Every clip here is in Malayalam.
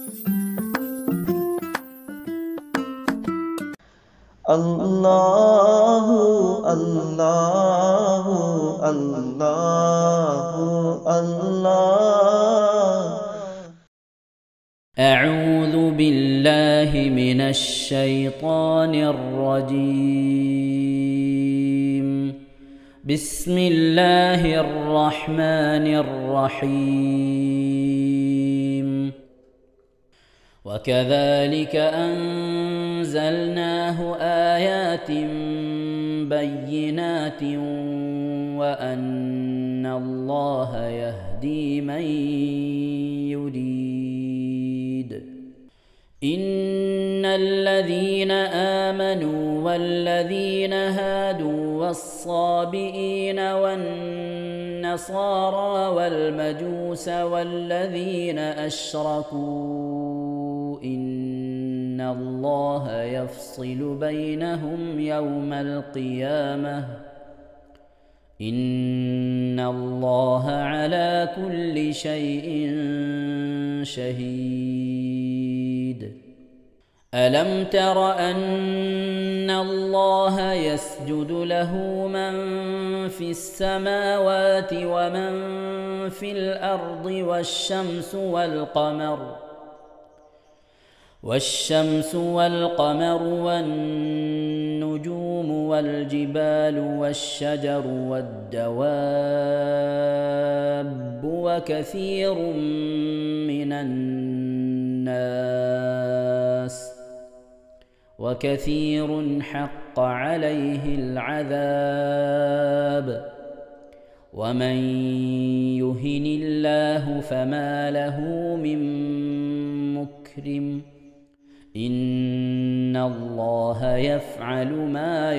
الله الله الله الله أعوذ بالله من الشيطان الرجيم بسم الله الرحمن الرحيم وكذلك أنزلناه آيات بينات وأن الله يهدي من يريد إن الذين آمنوا والذين هادوا والصابئين والنصارى والمجوس والذين أشركوا إن الله يفصل بينهم يوم القيامة إن الله على كل شيء شهيد ألم تر أن الله يسجد له من في السماوات ومن في الأرض والشمس والقمر والشمس والقمر والنجوم والجبال والشجر والدواب وكثير من الناس وكثير حق عليه العذاب ومن يهن الله فما له من مكرم إن الله يفعل ما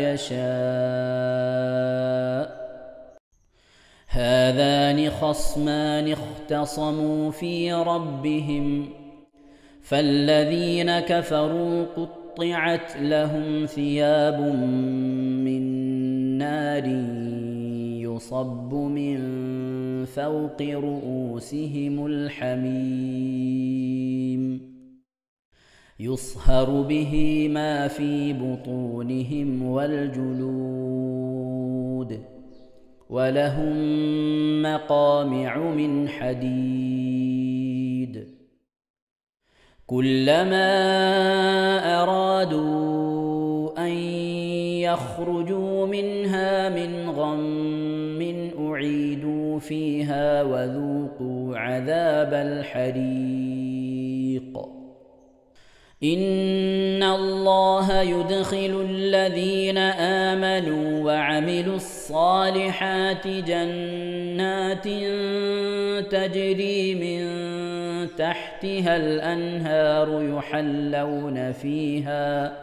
يشاء هذان خصمان اختصموا في ربهم فالذين كفروا قطعت لهم ثياب من نار يصب من فوق رؤوسهم الحميم يصهر به ما في بطونهم والجلود ولهم مقامع من حديد كلما أرادوا أن يخرجوا منها من غم أعيدوا فيها وذوقوا عذاب الحريق إن الله يدخل الذين آمنوا وعملوا الصالحات جنات تجري من تحتها الأنهار يحلون فيها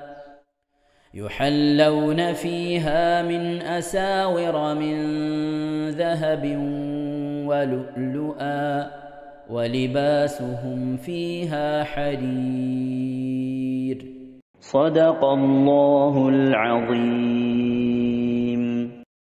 يحلون فيها من أساور من ذهب ولؤلؤا ولباسهم فيها حرير صدق الله العظيم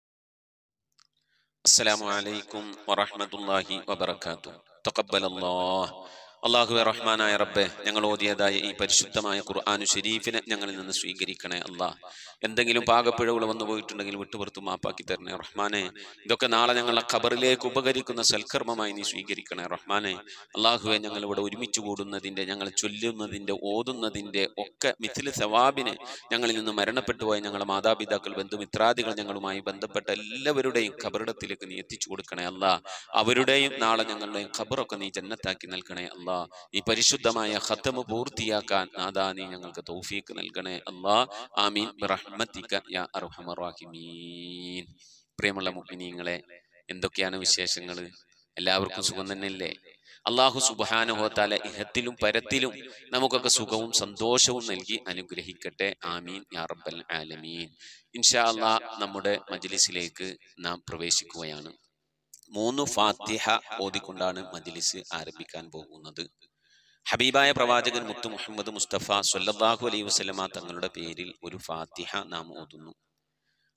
السلام عليكم ورحمة الله وبركاته تقبل الله അള്ളാഹുവെ റഹ്മാനായ റബ്ബെ ഞങ്ങൾ ഓതിയതായ ഈ പരിശുദ്ധമായ ഖുർആാനു ഷരീഫിനെ ഞങ്ങളിൽ നിന്ന് സ്വീകരിക്കണേ അള്ളാഹ് എന്തെങ്കിലും പാകപ്പിഴവുകൾ വന്നു പോയിട്ടുണ്ടെങ്കിൽ വിട്ടുപുറത്ത് മാപ്പാക്കി തരണേ റഹ്മാനെ ഇതൊക്കെ നാളെ ഞങ്ങളുടെ ഖബറിലേക്ക് ഉപകരിക്കുന്ന സൽക്കർമ്മമായി നീ സ്വീകരിക്കണേ റഹ്മാനെ അള്ളാഹുവെ ഞങ്ങൾ ഇവിടെ ഒരുമിച്ച് കൂടുന്നതിൻ്റെ ഞങ്ങൾ ചൊല്ലുന്നതിൻ്റെ ഓതുന്നതിൻ്റെ ഒക്കെ മിഥില് സവാബിനെ ഞങ്ങളിൽ നിന്ന് മരണപ്പെട്ടു പോയ ഞങ്ങളുടെ മാതാപിതാക്കൾ ബന്ധുമിത്രാദികൾ ഞങ്ങളുമായി ബന്ധപ്പെട്ട എല്ലാവരുടെയും ഖബറിടത്തിലേക്ക് നീ എത്തിച്ചു കൊടുക്കണേ അല്ല അവരുടെയും നാളെ ഞങ്ങളുടെയും ഖബറൊക്കെ നീ ജന്നത്താക്കി നൽകണേ അല്ല ഈ പരിശുദ്ധമായ ഖത്തമ് പൂർത്തിയാക്കാൻ നാദാ നീ ഞങ്ങൾക്ക് തൗഫീക്ക് നൽകണേ അല്ലാ ആമീൻ ബിറഹ്മത്തിക യാ അർഹമർ റഹീമീൻ പ്രിയമുള്ള മുഅ്മിനീങ്ങളെ എന്തൊക്കെയാണ് വിശേഷങ്ങൾ എല്ലാവർക്കും സുഖം തന്നെയല്ലേ അള്ളാഹു സുബാനുഹോത്താല ഇഹത്തിലും പരത്തിലും നമുക്കൊക്കെ സുഖവും സന്തോഷവും നൽകി അനുഗ്രഹിക്കട്ടെ ആമീൻ യാ റബ്ബൽ ആലമീൻ ഇൻഷാ അള്ളാ നമ്മുടെ മജ്ലിസിലേക്ക് നാം പ്രവേശിക്കുകയാണ് മൂന്ന് ഫാത്തിഹ ഓതിക്കൊണ്ടാണ് മജ്ലിസ് ആരംഭിക്കാൻ പോകുന്നത് ഹബീബായ പ്രവാചകൻ മുത്തു മുഹമ്മദ് മുസ്തഫ സല്ലല്ലാഹു അലൈഹി വസല്ലമ തങ്ങളുടെ പേരിൽ ഒരു ഫാത്തിഹ നാം ഓതുന്നു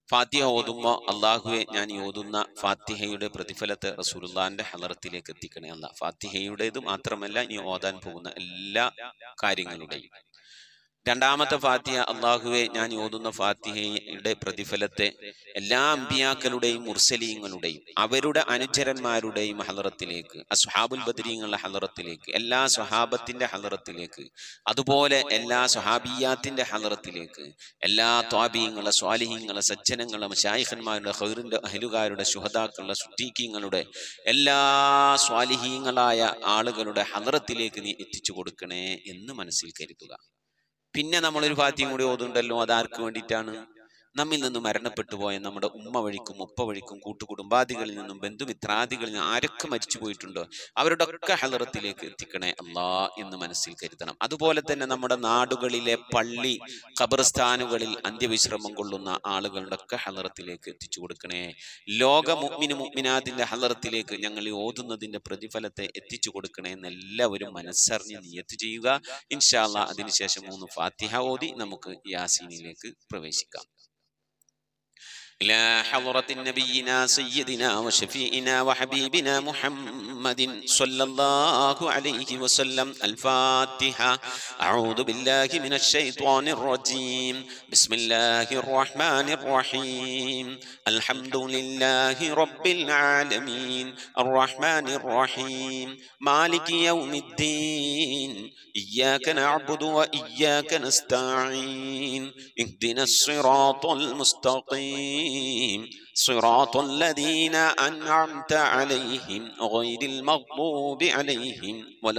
ഫാത്തിഹ ഓതുമ്പോൾ അള്ളാഹുവെ ഞാൻ ഈ ഓതുന്ന ഫാത്തിഹയുടെ പ്രതിഫലത്തെ റസൂലുള്ളാന്റെ ഹലറത്തിലേക്ക് എത്തിക്കണേ അല്ല ഫാത്തിഹയുടേത് മാത്രമല്ല ഇനി ഓതാൻ പോകുന്ന എല്ലാ കാര്യങ്ങളുടെയും രണ്ടാമത്തെ ഫാത്തിഹ അള്ളാഹുവെ ഞാൻ ഓതുന്ന ഫാത്തിഹയുടെ പ്രതിഫലത്തെ എല്ലാ അമ്പിയാക്കളുടെയും മുർസലീങ്ങളുടെയും അവരുടെ അനുചരന്മാരുടെയും ഹലറത്തിലേക്ക് അസ്ഹാബുൽ ബദരീങ്ങളുടെ ഹലറത്തിലേക്ക് എല്ലാ സ്വഹാബത്തിന്റെ ഹലറത്തിലേക്ക് അതുപോലെ എല്ലാ സ്വഹാബിയാത്തിന്റെ ഹലറത്തിലേക്ക് എല്ലാ ത്വാബീങ്ങളെ സ്വാലിഹീങ്ങളെ സജ്ജനങ്ങളെ ഷായിഖന്മാരുടെ ഹൈറിന്റെ അഹലുകാരുടെ ശുഹതാക്കളുടെ സുറ്റീക്കീങ്ങളുടെ എല്ലാ സ്വാലിഹീങ്ങളായ ആളുകളുടെ ഹലറത്തിലേക്ക് നീ എത്തിച്ചു കൊടുക്കണേ എന്ന് മനസ്സിൽ കരുതുക പിന്നെ നമ്മളൊരു ഫാത്തിയും കൂടി ഓതുണ്ടല്ലോ അത് ആർക്ക് വേണ്ടിയിട്ടാണ് നമ്മിൽ നിന്ന് മരണപ്പെട്ടു പോയ നമ്മുടെ ഉമ്മ വഴിക്കും ഉപ്പ വഴിക്കും കൂട്ടുകുടുംബാദികളിൽ നിന്നും ബന്ധുമിത്രാദികളിൽ നിന്നും ആരൊക്കെ മരിച്ചു പോയിട്ടുണ്ടോ അവരുടെ ഒക്കെ ഹലറത്തിലേക്ക് എത്തിക്കണേ അല്ലാ എന്ന് മനസ്സിൽ കരുതണം അതുപോലെ തന്നെ നമ്മുടെ നാടുകളിലെ പള്ളി ഖബർസ്ഥാനുകളിൽ അന്ത്യവിശ്രമം കൊള്ളുന്ന ആളുകളുടെ ഒക്കെ ഹലറത്തിലേക്ക് എത്തിച്ചു കൊടുക്കണേ ലോക മുഗ്മിന് മുഗ്മിനാദിന്റെ ഹലറത്തിലേക്ക് ഞങ്ങൾ ഈ ഓതുന്നതിന്റെ പ്രതിഫലത്തെ എത്തിച്ചു കൊടുക്കണേ എന്ന് എല്ലാവരും മനസ്സറിഞ്ഞ് നിയത്ത് ചെയ്യുക ഇൻഷാല്ല അതിനുശേഷം മൂന്ന് ഫാത്തിഹ ഓതി നമുക്ക് യാസീനിലേക്ക് പ്രവേശിക്കാം إلى حضرة نبينا سيدنا وشفيئنا وحبيبنا محمد صلى الله عليه وسلم الفاتحة أعوذ بالله من الشيطان الرجيم بسم الله الرحمن الرحيم الحمد لله رب العالمين الرحمن الرحيم مالك يوم الدين إياك نعبد وإياك نستعين اهدنا الصراط المستقيم صراط الذين أنعمت عليهم غير المغضوب عليهم ولا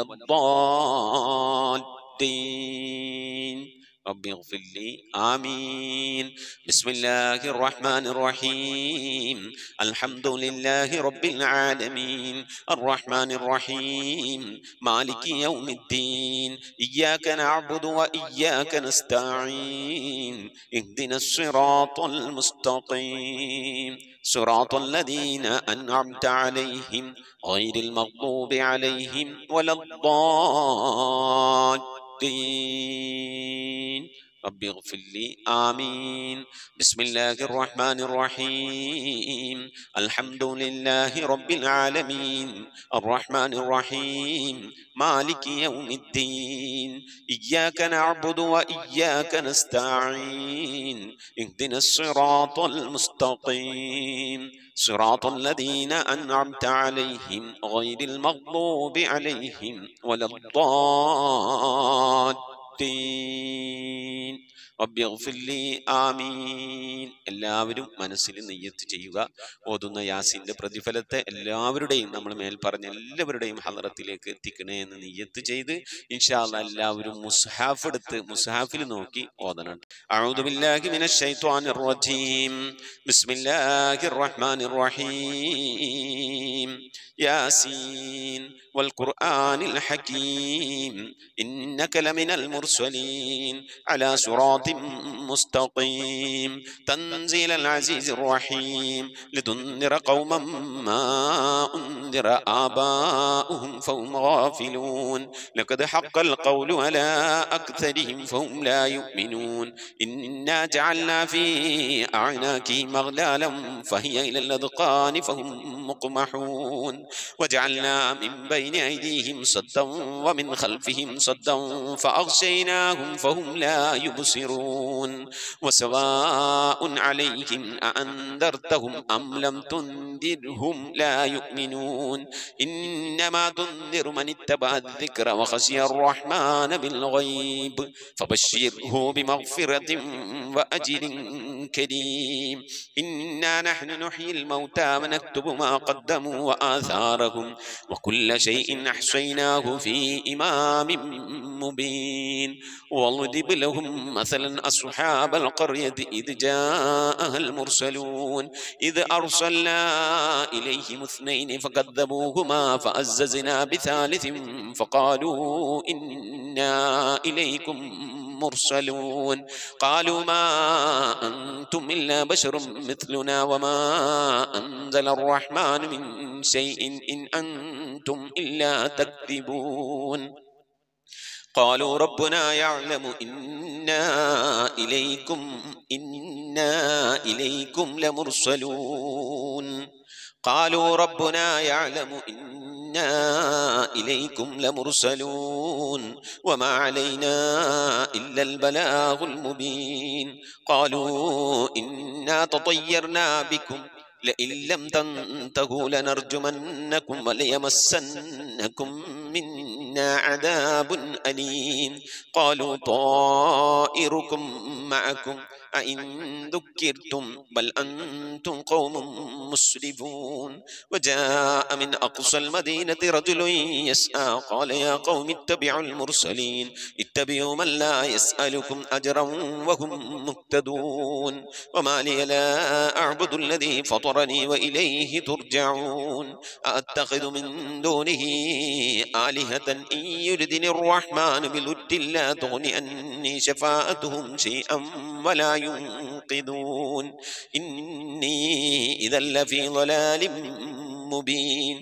الضالين رب اغفر لي آمين بسم الله الرحمن الرحيم الحمد لله رب العالمين الرحمن الرحيم مالك يوم الدين إياك نعبد وإياك نستعين اهدنا الصراط المستقيم صراط الذين أنعمت عليهم غير المغضوب عليهم ولا الضالين رب اغفر لي آمين بسم الله الرحمن الرحيم الحمد لله رب العالمين الرحمن الرحيم مالك يوم الدين إياك نعبد وإياك نستعين اهدنا الصراط المستقيم صراط الذين أنعمت عليهم غير المغضوب عليهم ولا الضالين റബ്ബി ഗഫിർലി ആമീൻ എല്ലാവരും മനസ്സിൽ നെയ്യത്ത് ചെയ്യുക ഓതുന്ന യാസിന്റെ പ്രതിഫലത്തെ എല്ലാവരുടെയും നമ്മൾ മേൽ പറഞ്ഞ എല്ലാവരുടെയും ഹലറത്തിലേക്ക് എത്തിക്കണേ എന്ന് നെയ്യത്ത് ചെയ്ത് ഇൻഷാല്ല എല്ലാവരും മുസ്ഹാഫ് എടുത്ത് മുസ്ഹാഫിൽ നോക്കി ഓതണം أعوذ بالله من الشيطان الرجيم بسم الله الرحمن الرحيم ياسين والقرآن الحكيم إنك لمن المرسلين على صراط مستقيم تنزيل العزيز الرحيم لتنذر قوما ما أنذر آباؤهم فهم غافلون لقد حق القول على أكثرهم فهم لا يؤمنون إنا جعلنا في أعناقهم أغلالا فهي إلى الأذقان فهم مقمحون وجعلنا من بين أيديهم صدا ومن خلفهم صدا فأغشيناهم فهم لا يبصرون وسواء عليهم أأنذرتهم أم لم تنذرهم لا يؤمنون إنما تنذر من اتبع الذكر وخشي الرحمن بالغيب فبشره بمغفرة وأجر كريم إنا نحن نحيي الموتى ونكتب ما قدموا وآثارهم وكل شيء أحصيناه في إمام مبين واضرب لهم مثلا أصحاب القرية إذ جاءها المرسلون إذ أرسلنا إليهم اثنين فكذبوهما فأززنا بثالث فقالوا إنا إليكم مرسلون قالوا ما أنتم إلا بشر مثلنا وما أنزل الرحمن من شيء إن أنتم إلا تكذبون قالوا ربنا يعلم إنا إليكم إنا إليكم لمرسلون قالوا ربنا يعلم إنا إليكم لمرسلون وما علينا إلا البلاغ المبين قالوا إنا تطيرنا بكم لئن لم تنتهوا لنرجمنكم وليمسنكم منا عذاب أليم قالوا طائركم معكم أئن ذكرتم بل أنتم قوم مسرفون وجاء من أقصى المدينة رجل يسعى قال يا قوم اتبعوا المرسلين اتبعوا من لا يسألكم أجرا وهم مهتدون وما لي لا أعبد الذي فطرني وإليه ترجعون أأتخذ من دونه آلهة إن يردني الرحمن بلد لا تغن عني شفاءتهم شيئا ولا ينقذون إني إذا لفي ضلال مبين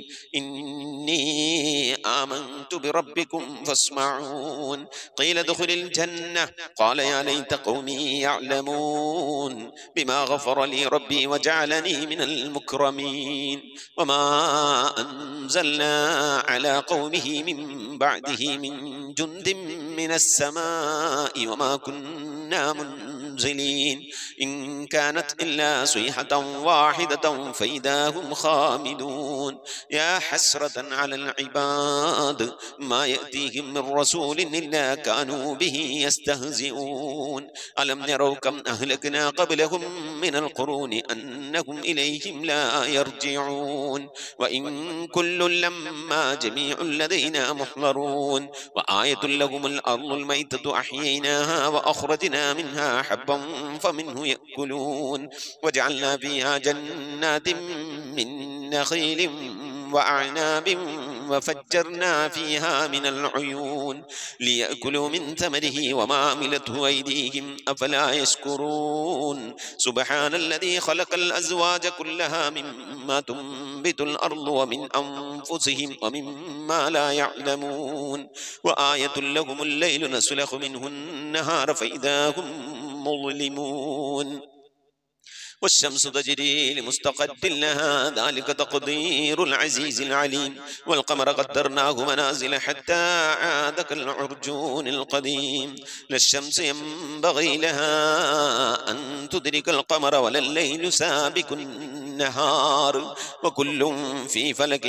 إني آمنت بربكم فاسمعون قيل ادخل الجنة قال يا ليت قومي يعلمون بما غفر لي ربي وجعلني من المكرمين وما أنزلنا على قومه من بعده من جند من السماء وما كنا منزلين إن كانت إلا صيحة واحدة فإذا هم خامدون يا حسرة على العباد ما يأتيهم من رسول إلا كانوا به يستهزئون ألم يروا كم أهلكنا قبلهم من القرون أنهم إليهم لا يرجعون وإن كل لما جميع لدينا محضرون وآية لهم الأرض الميتة أحييناها وأخرجنا منها حبا فمنه يأكلون وجعلنا فيها جنات من نخيل وأعناب وفجرنا فيها من العيون ليأكلوا من ثمره وما عملته أيديهم أفلا يشكرون سبحان الذي خلق الأزواج كلها مما تنبت الأرض ومن أنفسهم ومما لا يعلمون وآية لهم الليل نسلخ منه النهار فإذا هم مظلمون والشمس تجري لمستقر لها ذلك تقدير العزيز العليم والقمر قدرناه منازل حتى عاد كالعرجون القديم لا الشمس ينبغي لها أن تدرك القمر ولا الليل سابق النهار وكل في فلك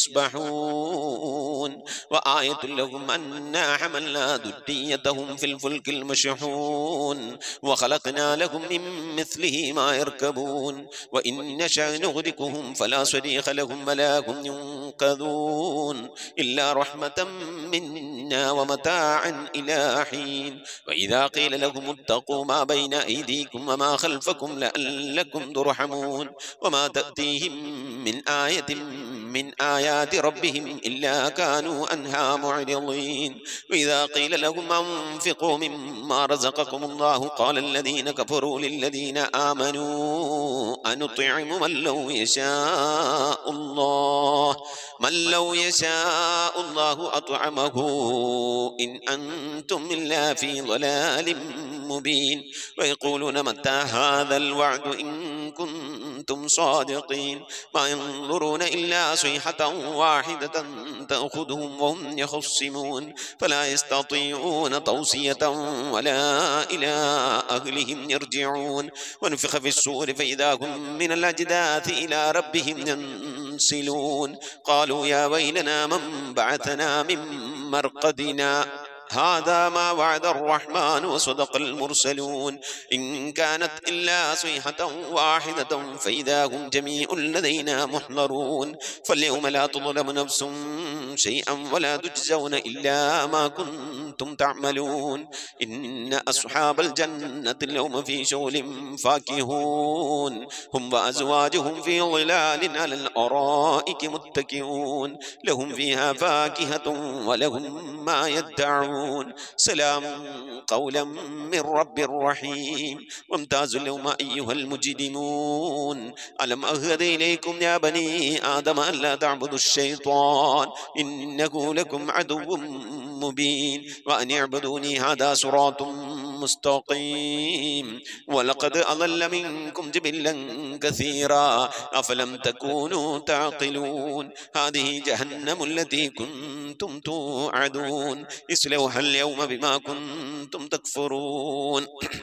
يسبحون وآية لهم أنا حملنا ذريتهم في الفلك المشحون وخلقنا لهم من مثله ما يركبون وإن نشأ نغرقهم فلا صريخ لهم ولا هم ينقذون إلا رحمة منا ومتاعا إلى حين وإذا قيل لهم اتقوا ما بين أيديكم وما خلفكم لعلكم ترحمون وما تأتيهم من آية من آيات ربهم إلا كانوا أنها معرضين وإذا قيل لهم أنفقوا مما رزقكم الله قال الذين كفروا للذين آمنوا أنطعم من لو يشاء الله من لو يشاء الله أطعمه إن أنتم إلا في ضلال مبين ويقولون متى هذا الوعد إن كنتم صادقين ما ينظرون إلا صيحة واحدة تأخذهم وهم يخصمون فلا يستطيعون توصية ولا إلى أهلهم يرجعون ونفخ في السور فإذا هم من الأجداث إلى ربهم ينسلون قالوا يا ويلنا من بعثنا من مرقدنا هذا ما وعد الرحمن وصدق المرسلون إن كانت إلا صيحة واحدة فإذا هم جميع لدينا محضرون فاليوم لا تظلم نفس شيئا ولا تجزون إلا ما كنتم تعملون إن أصحاب الجنة اليوم في شغل فاكهون هم وأزواجهم في ظلال على الأرائك متكئون لهم فيها فاكهة ولهم ما يدعون يفعلون سلام قولا من رب رحيم وامتازوا اليوم أيها المجرمون ألم أهد إليكم يا بني آدم ألا تعبدوا الشيطان إنه لكم عدو مبين وأن اعبدوني هذا صراط مستقيم ولقد أضل منكم جبلا كثيرا أفلم تكونوا تعقلون هذه جهنم التي كنتم توعدون اصلوها اليوم بما كنتم تكفرون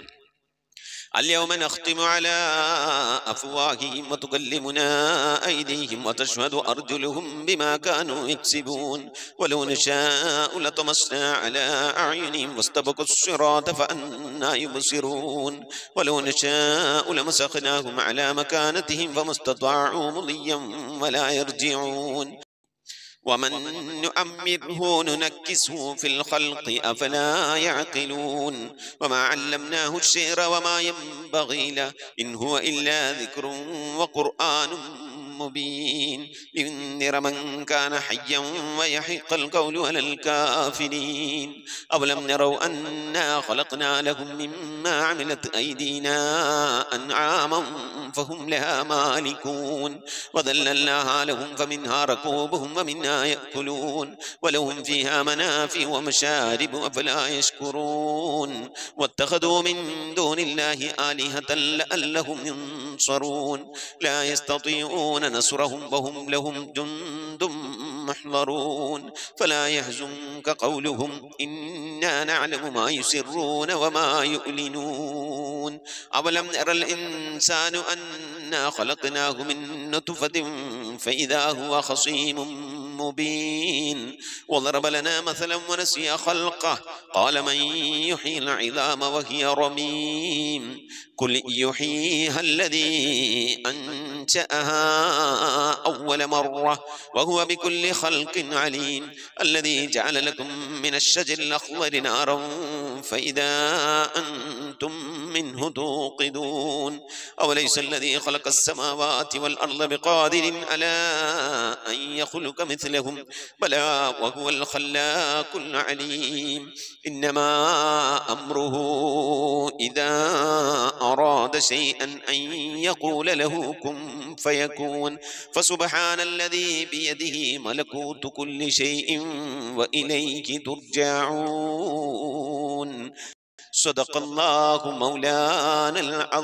اليوم نختم على أفواههم وتكلمنا أيديهم وتشهد أرجلهم بما كانوا يكسبون ولو نشاء لطمسنا على أعينهم واستبقوا الصراط فأنا يبصرون ولو نشاء لمسخناهم على مكانتهم فما استطاعوا مضيا ولا يرجعون ومن نؤمره ننكسه في الخلق أفلا يعقلون وما علمناه الشعر وما ينبغي له إن هو إلا ذكر وقرآن مبين لينذر من كان حيا ويحق القول على الكافرين أولم نروا أنا خلقنا لهم مما عملت أيدينا أنعاما فهم لها مالكون وذللناها لهم فمنها ركوبهم ومنها يأكلون ولهم فيها منافع ومشارب أفلا يشكرون واتخذوا من دون الله آلهة لعلهم ينصرون لا يستطيعون نصرهم وهم لهم جند محضرون فلا يحزنك قولهم إنا نعلم ما يسرون وما يؤلنون أولم يرى الإنسان أنا خلقناه من نطفة فإذا هو خصيم مبين وضرب لنا مثلا ونسي خلقه قال من يحيي العظام وهي رميم قل يحييها الذي أنشأها أول مرة وهو بكل خلق عليم الذي جعل لكم من الشجر الأخضر نارا فإذا أنتم منه توقدون أوليس الذي خلق السماوات والأرض بقادر على أن يخلق مثلهم بلى وهو الخلاق العليم إنما أمره إذا أراد شيئا أن يقول له كن فيكون فسبحان الذي بيده ملكوت كل شيء وإليه ترجعون صدق الله مولانا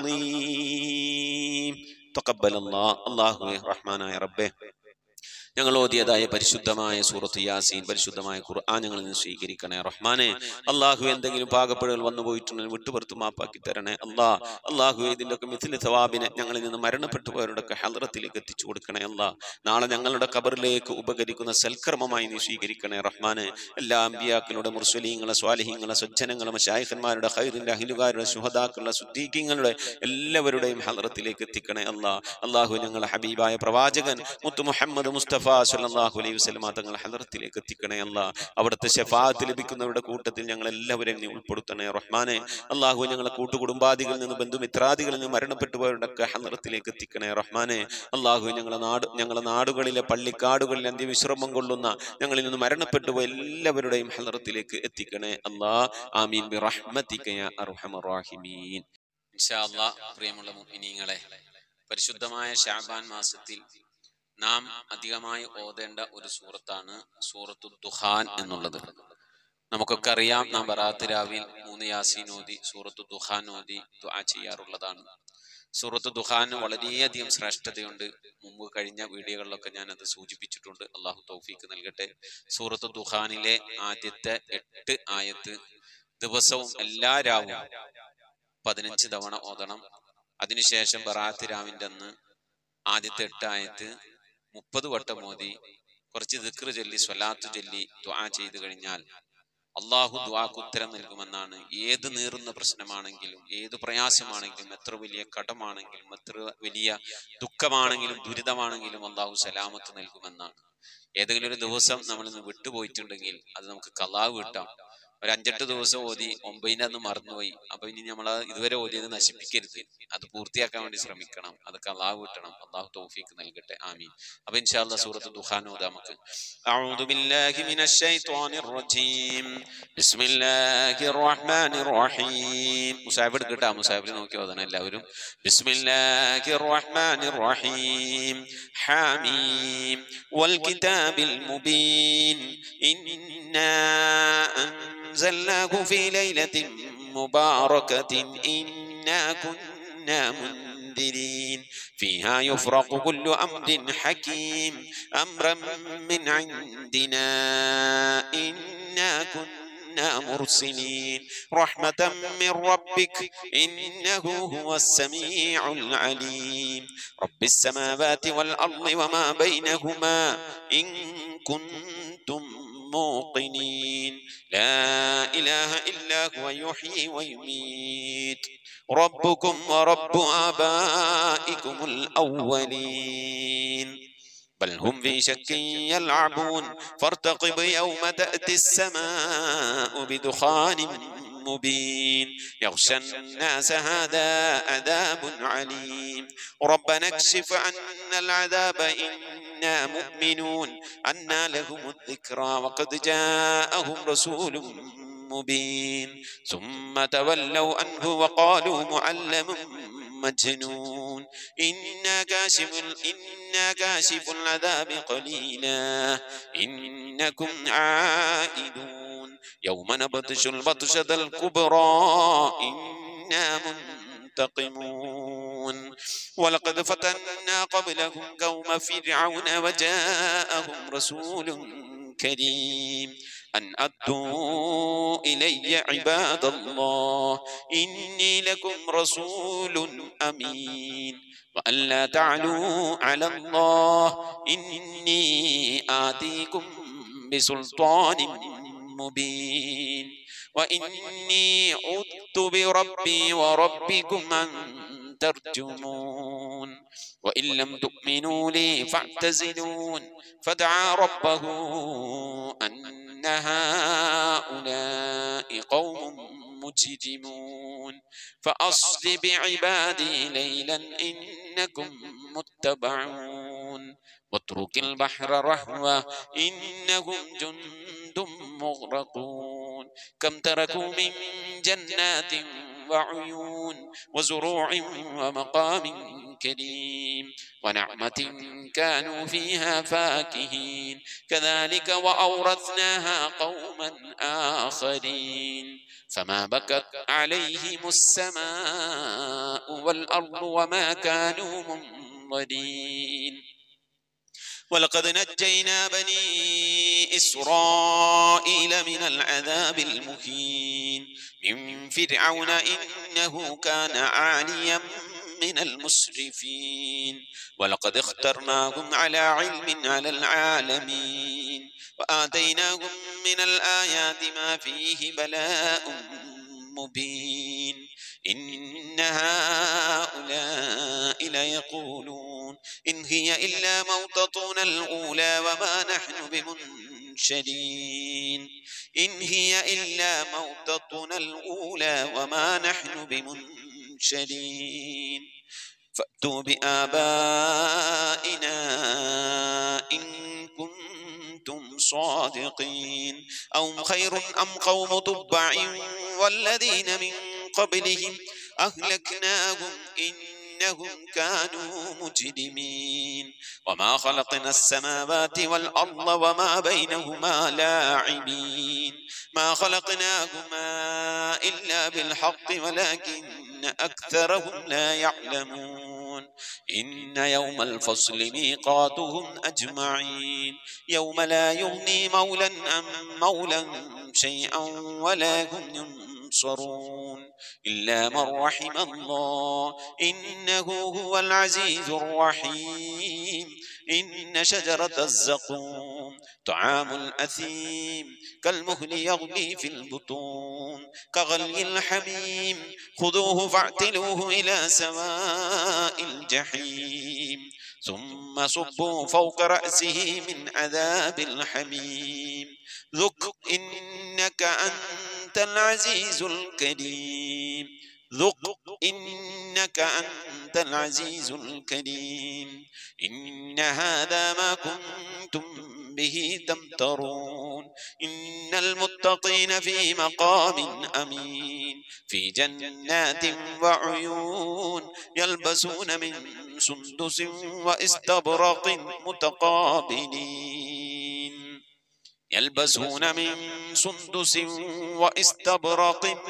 العظيم تقبل الله الله رحمن يا ربه ഞങ്ങൾ ഓതിയതായ പരിശുദ്ധമായ സൂറത്ത് യാസീൻ പരിശുദ്ധമായ ഖുർആൻ ഞങ്ങളിൽ നിന്ന് സ്വീകരിക്കണേ റഹ്മാനെ അള്ളാഹു എന്തെങ്കിലും പാകപ്പിഴകൾ വന്നു പോയിട്ടുണ്ടെങ്കിൽ വിട്ടുപുറത്ത് മാപ്പാക്കി തരണേ അല്ലാ അള്ളാഹു ഇതിൻ്റെ ഒക്കെ മിഥിലി സവാബിനെ ഞങ്ങളിൽ നിന്ന് മരണപ്പെട്ടു പോയവരുടെയൊക്കെ ഹലറത്തിലേക്ക് എത്തിച്ചു കൊടുക്കണേ അല്ലാ നാളെ ഞങ്ങളുടെ കബറിലേക്ക് ഉപകരിക്കുന്ന സൽക്കർമ്മമായി നീ സ്വീകരിക്കണേ റഹ്മാനെ എല്ലാ അമ്പിയാക്കളുടെ മുർസലീങ്ങളെ സ്വാലിഹീങ്ങളെ സജ്ജനങ്ങളെ മശായിഖന്മാരുടെ ഹൈറിന്റെ അഹിലുകാരുടെ ശുഹദാക്കളുടെ സുദ്ദീഖിങ്ങളുടെ എല്ലാവരുടെയും ഹലറത്തിലേക്ക് എത്തിക്കണേ അല്ലാ അള്ളാഹു ഞങ്ങളുടെ ഹബീബായ പ്രവാചകൻ മുത്തു മുഹമ്മദ് മുസ്തഫ സല്ലല്ലാഹു അലൈഹി വസല്ലമ തങ്ങൾ ഹലറത്തിലേക്ക് എത്തിക്കണേ അല്ലാ അവിടുത്തെ ഷഫാത്ത് ലഭിക്കുന്നവരുടെ കൂട്ടത്തിൽ ഞങ്ങൾ എല്ലാവരെയും നീ ഉൾപ്പെടുത്തണേ റഹ്മാനെ അള്ളാഹു ഞങ്ങളെ കൂട്ടുകുടുംബാദികളിൽ നിന്ന് ബന്ധുമിത്രാദികളിൽ നിന്ന് മരണപ്പെട്ടു പോയവരുടെയൊക്കെ ഹലറത്തിലേക്ക് എത്തിക്കണേ റഹ്മാനെ അള്ളാഹു ഞങ്ങളെ നാട് ഞങ്ങളെ നാടുകളിലെ പള്ളിക്കാടുകളിൽ അന്ത്യവിശ്രമം കൊള്ളുന്ന ഞങ്ങളിൽ നിന്ന് മരണപ്പെട്ടു പോയ എല്ലാവരുടെയും ഹലറത്തിലേക്ക് എത്തിക്കണേ അല്ലാ ആമീൻ ബി റഹ്മതിക യാ അർഹമർ റഹീമീൻ ഇൻഷാ അല്ലാ പ്രിയമുള്ള മുഅ്മിനീങ്ങളെ പരിശുദ്ധമായ ഷാബാൻ മാസത്തിൽ നാം അധികമായി ഓതേണ്ട ഒരു സൂറത്താണ് സൂറത്തു ദുഹാൻ എന്നുള്ളത് നമുക്കൊക്കെ അറിയാം നാം ബറാത്ത് രാവിൽ മൂന്ന് യാസീൻ ഓതി സൂറത്തു ദുഹാൻ ഓതി ദുആ ചെയ്യാറുള്ളതാണ് സൂറത്ത് ദുഹാന് വളരെയധികം ശ്രേഷ്ഠതയുണ്ട് മുമ്പ് കഴിഞ്ഞ വീഡിയോകളിലൊക്കെ ഞാൻ അത് സൂചിപ്പിച്ചിട്ടുണ്ട് അള്ളാഹു തൗഫീക്ക് നൽകട്ടെ സൂറത്ത് ദുഹാനിലെ ആദ്യത്തെ എട്ട് ആയത്ത് ദിവസവും എല്ലാ രാവും പതിനഞ്ച് തവണ ഓതണം അതിനുശേഷം ബറാത്ത് രാവിന്റെ അന്ന് ആദ്യത്തെ എട്ട് ആയത്ത് മുപ്പത് വട്ടം മോദി കുറച്ച് ദിക്ർ ചൊല്ലി സ്വലാത്ത് ചൊല്ലി ദ്വാ ചെയ്തു കഴിഞ്ഞാൽ അള്ളാഹു ദ്വാക്ക് ഉത്തരം നൽകുമെന്നാണ് ഏത് നീറുന്ന പ്രശ്നമാണെങ്കിലും ഏത് പ്രയാസമാണെങ്കിലും എത്ര വലിയ കടമാണെങ്കിലും എത്ര വലിയ ദുഃഖമാണെങ്കിലും ദുരിതമാണെങ്കിലും അള്ളാഹു സലാമത്ത് നൽകുമെന്നാണ് ഏതെങ്കിലും ഒരു ദിവസം നമ്മൾ ഇന്ന് വിട്ടുപോയിട്ടുണ്ടെങ്കിൽ അത് നമുക്ക് കലാവ് കിട്ടാം ഒരു അഞ്ചെട്ട് ദിവസം ഓതി ഒമ്പതിൻ്റെ അന്ന് മറന്നുപോയി അപ്പൊ ഇനി നമ്മൾ ഇതുവരെ ഓതിയത് നശിപ്പിക്കരുത് അത് പൂർത്തിയാക്കാൻ വേണ്ടി ശ്രമിക്കണം അതൊക്കെ അള്ളാഹു കിട്ടണം അള്ളാഹു തൗഫീക്ക് നൽകട്ടെ ആമീൻ അപ്പൊ ഇൻഷാല്ല സൂറത്ത് ദുഖാൻ ഓതാം നമുക്ക് أعوذ بالله من الشيطان الرجيم بسم الله الرحمن الرحيم മുസാബ് എടുക്കട്ടെ മുസാബിൽ നോക്കി ഓതണം എല്ലാവരും بسم الله الرحمن الرحيم حاميم والكتاب المبين إنا أنزلناه في ليلة مباركة إنا كنا منذرين فيها يفرق كل أمر حكيم أمرا من عندنا إنا كنا مرسلين رحمة من ربك إنه هو السميع العليم رب السماوات والأرض وما بينهما إن كنتم موقنين لا إله إلا هو يحيي ويميت ربكم ورب آبائكم الأولين بل هم في شك يلعبون فارتقب يوم تأتي السماء بدخان مبين يغشى الناس هذا عذاب عليم ربنا اكشف عنا العذاب إنا مؤمنون أنا لهم الذكرى وقد جاءهم رسول مبين ثم تولوا عنه وقالوا معلم مجنون إنا كاشف إنا كاشف العذاب قليلا إنكم عائدون يوم نبطش البطشة الكبرى إنا منتقمون ولقد فتنا قبلهم قوم فرعون وجاءهم رسول كريم أن أدوا إلي عباد الله إني لكم رسول أمين وأن لا تعلوا على الله إني آتيكم بسلطان مبين وإني عدت بربي وربكم أن ترجمون وإن لم تؤمنوا لي فاعتزلون فدعا ربه أن هؤلاء قوم مجرمون فأصل بعبادي ليلا إنكم متبعون واترك البحر رهوا إنهم جند مغرقون كم تركوا من جنات وعيون وزروع ومقام كريم ونعمة كانوا فيها فاكهين كذلك وأورثناها قوما آخرين فما بكت عليهم السماء والأرض وما كانوا منظرين ولقد نجينا بني إسرائيل من العذاب المهين من فرعون إنه كان عاليا من المسرفين ولقد اخترناهم على علم على العالمين وآتيناهم من الآيات ما فيه بلاء مبين إن هؤلاء ليقولون إن هي إلا موتتنا الأولى وما نحن بمنشرين إن هي إلا موتتنا الأولى وما نحن بمنشرين فأتوا بآبائنا إن كنتم صادقين أو خير أم قوم تبع والذين من قبلهم أهلكناهم إنهم كانوا مجرمين وما خلقنا السماوات والأرض وما بينهما لاعبين ما خلقناهما إلا بالحق ولكن أكثرهم لا يعلمون إن يوم الفصل ميقاتهم أجمعين يوم لا يغني مولى عن مولى شيئا ولا هم ينصرون إلا من رحم الله إنه هو العزيز الرحيم إن شجرة الزقوم طعام الأثيم كالمهل يغلي في البطون كغلي الحميم خذوه فاعتلوه إلى سواء الجحيم ثم صبوا فوق رأسه من عذاب الحميم ذق إنك أنت أنت العزيز الكريم ذق إنك أنت العزيز الكريم إن هذا ما كنتم به تمترون إن المتقين في مقام أمين في جنات وعيون يلبسون من سندس واستبرق متقابلين يلبسون من سندس واستبرق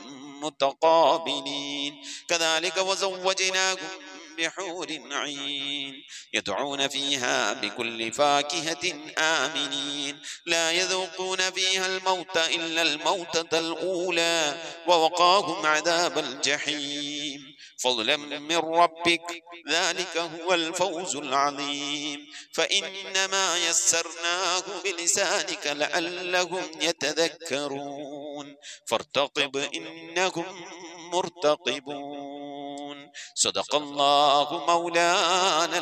متقابلين كذلك وزوجناهم بحور عين يدعون فيها بكل فاكهة آمنين لا يذوقون فيها الموت إلا الموتة الأولى ووقاهم عذاب الجحيم فضلا من ربك ذلك هو الفوز العظيم فإنما يسرناه بلسانك لعلهم يتذكرون فارتقب إنهم مرتقبون صدق الله مولانا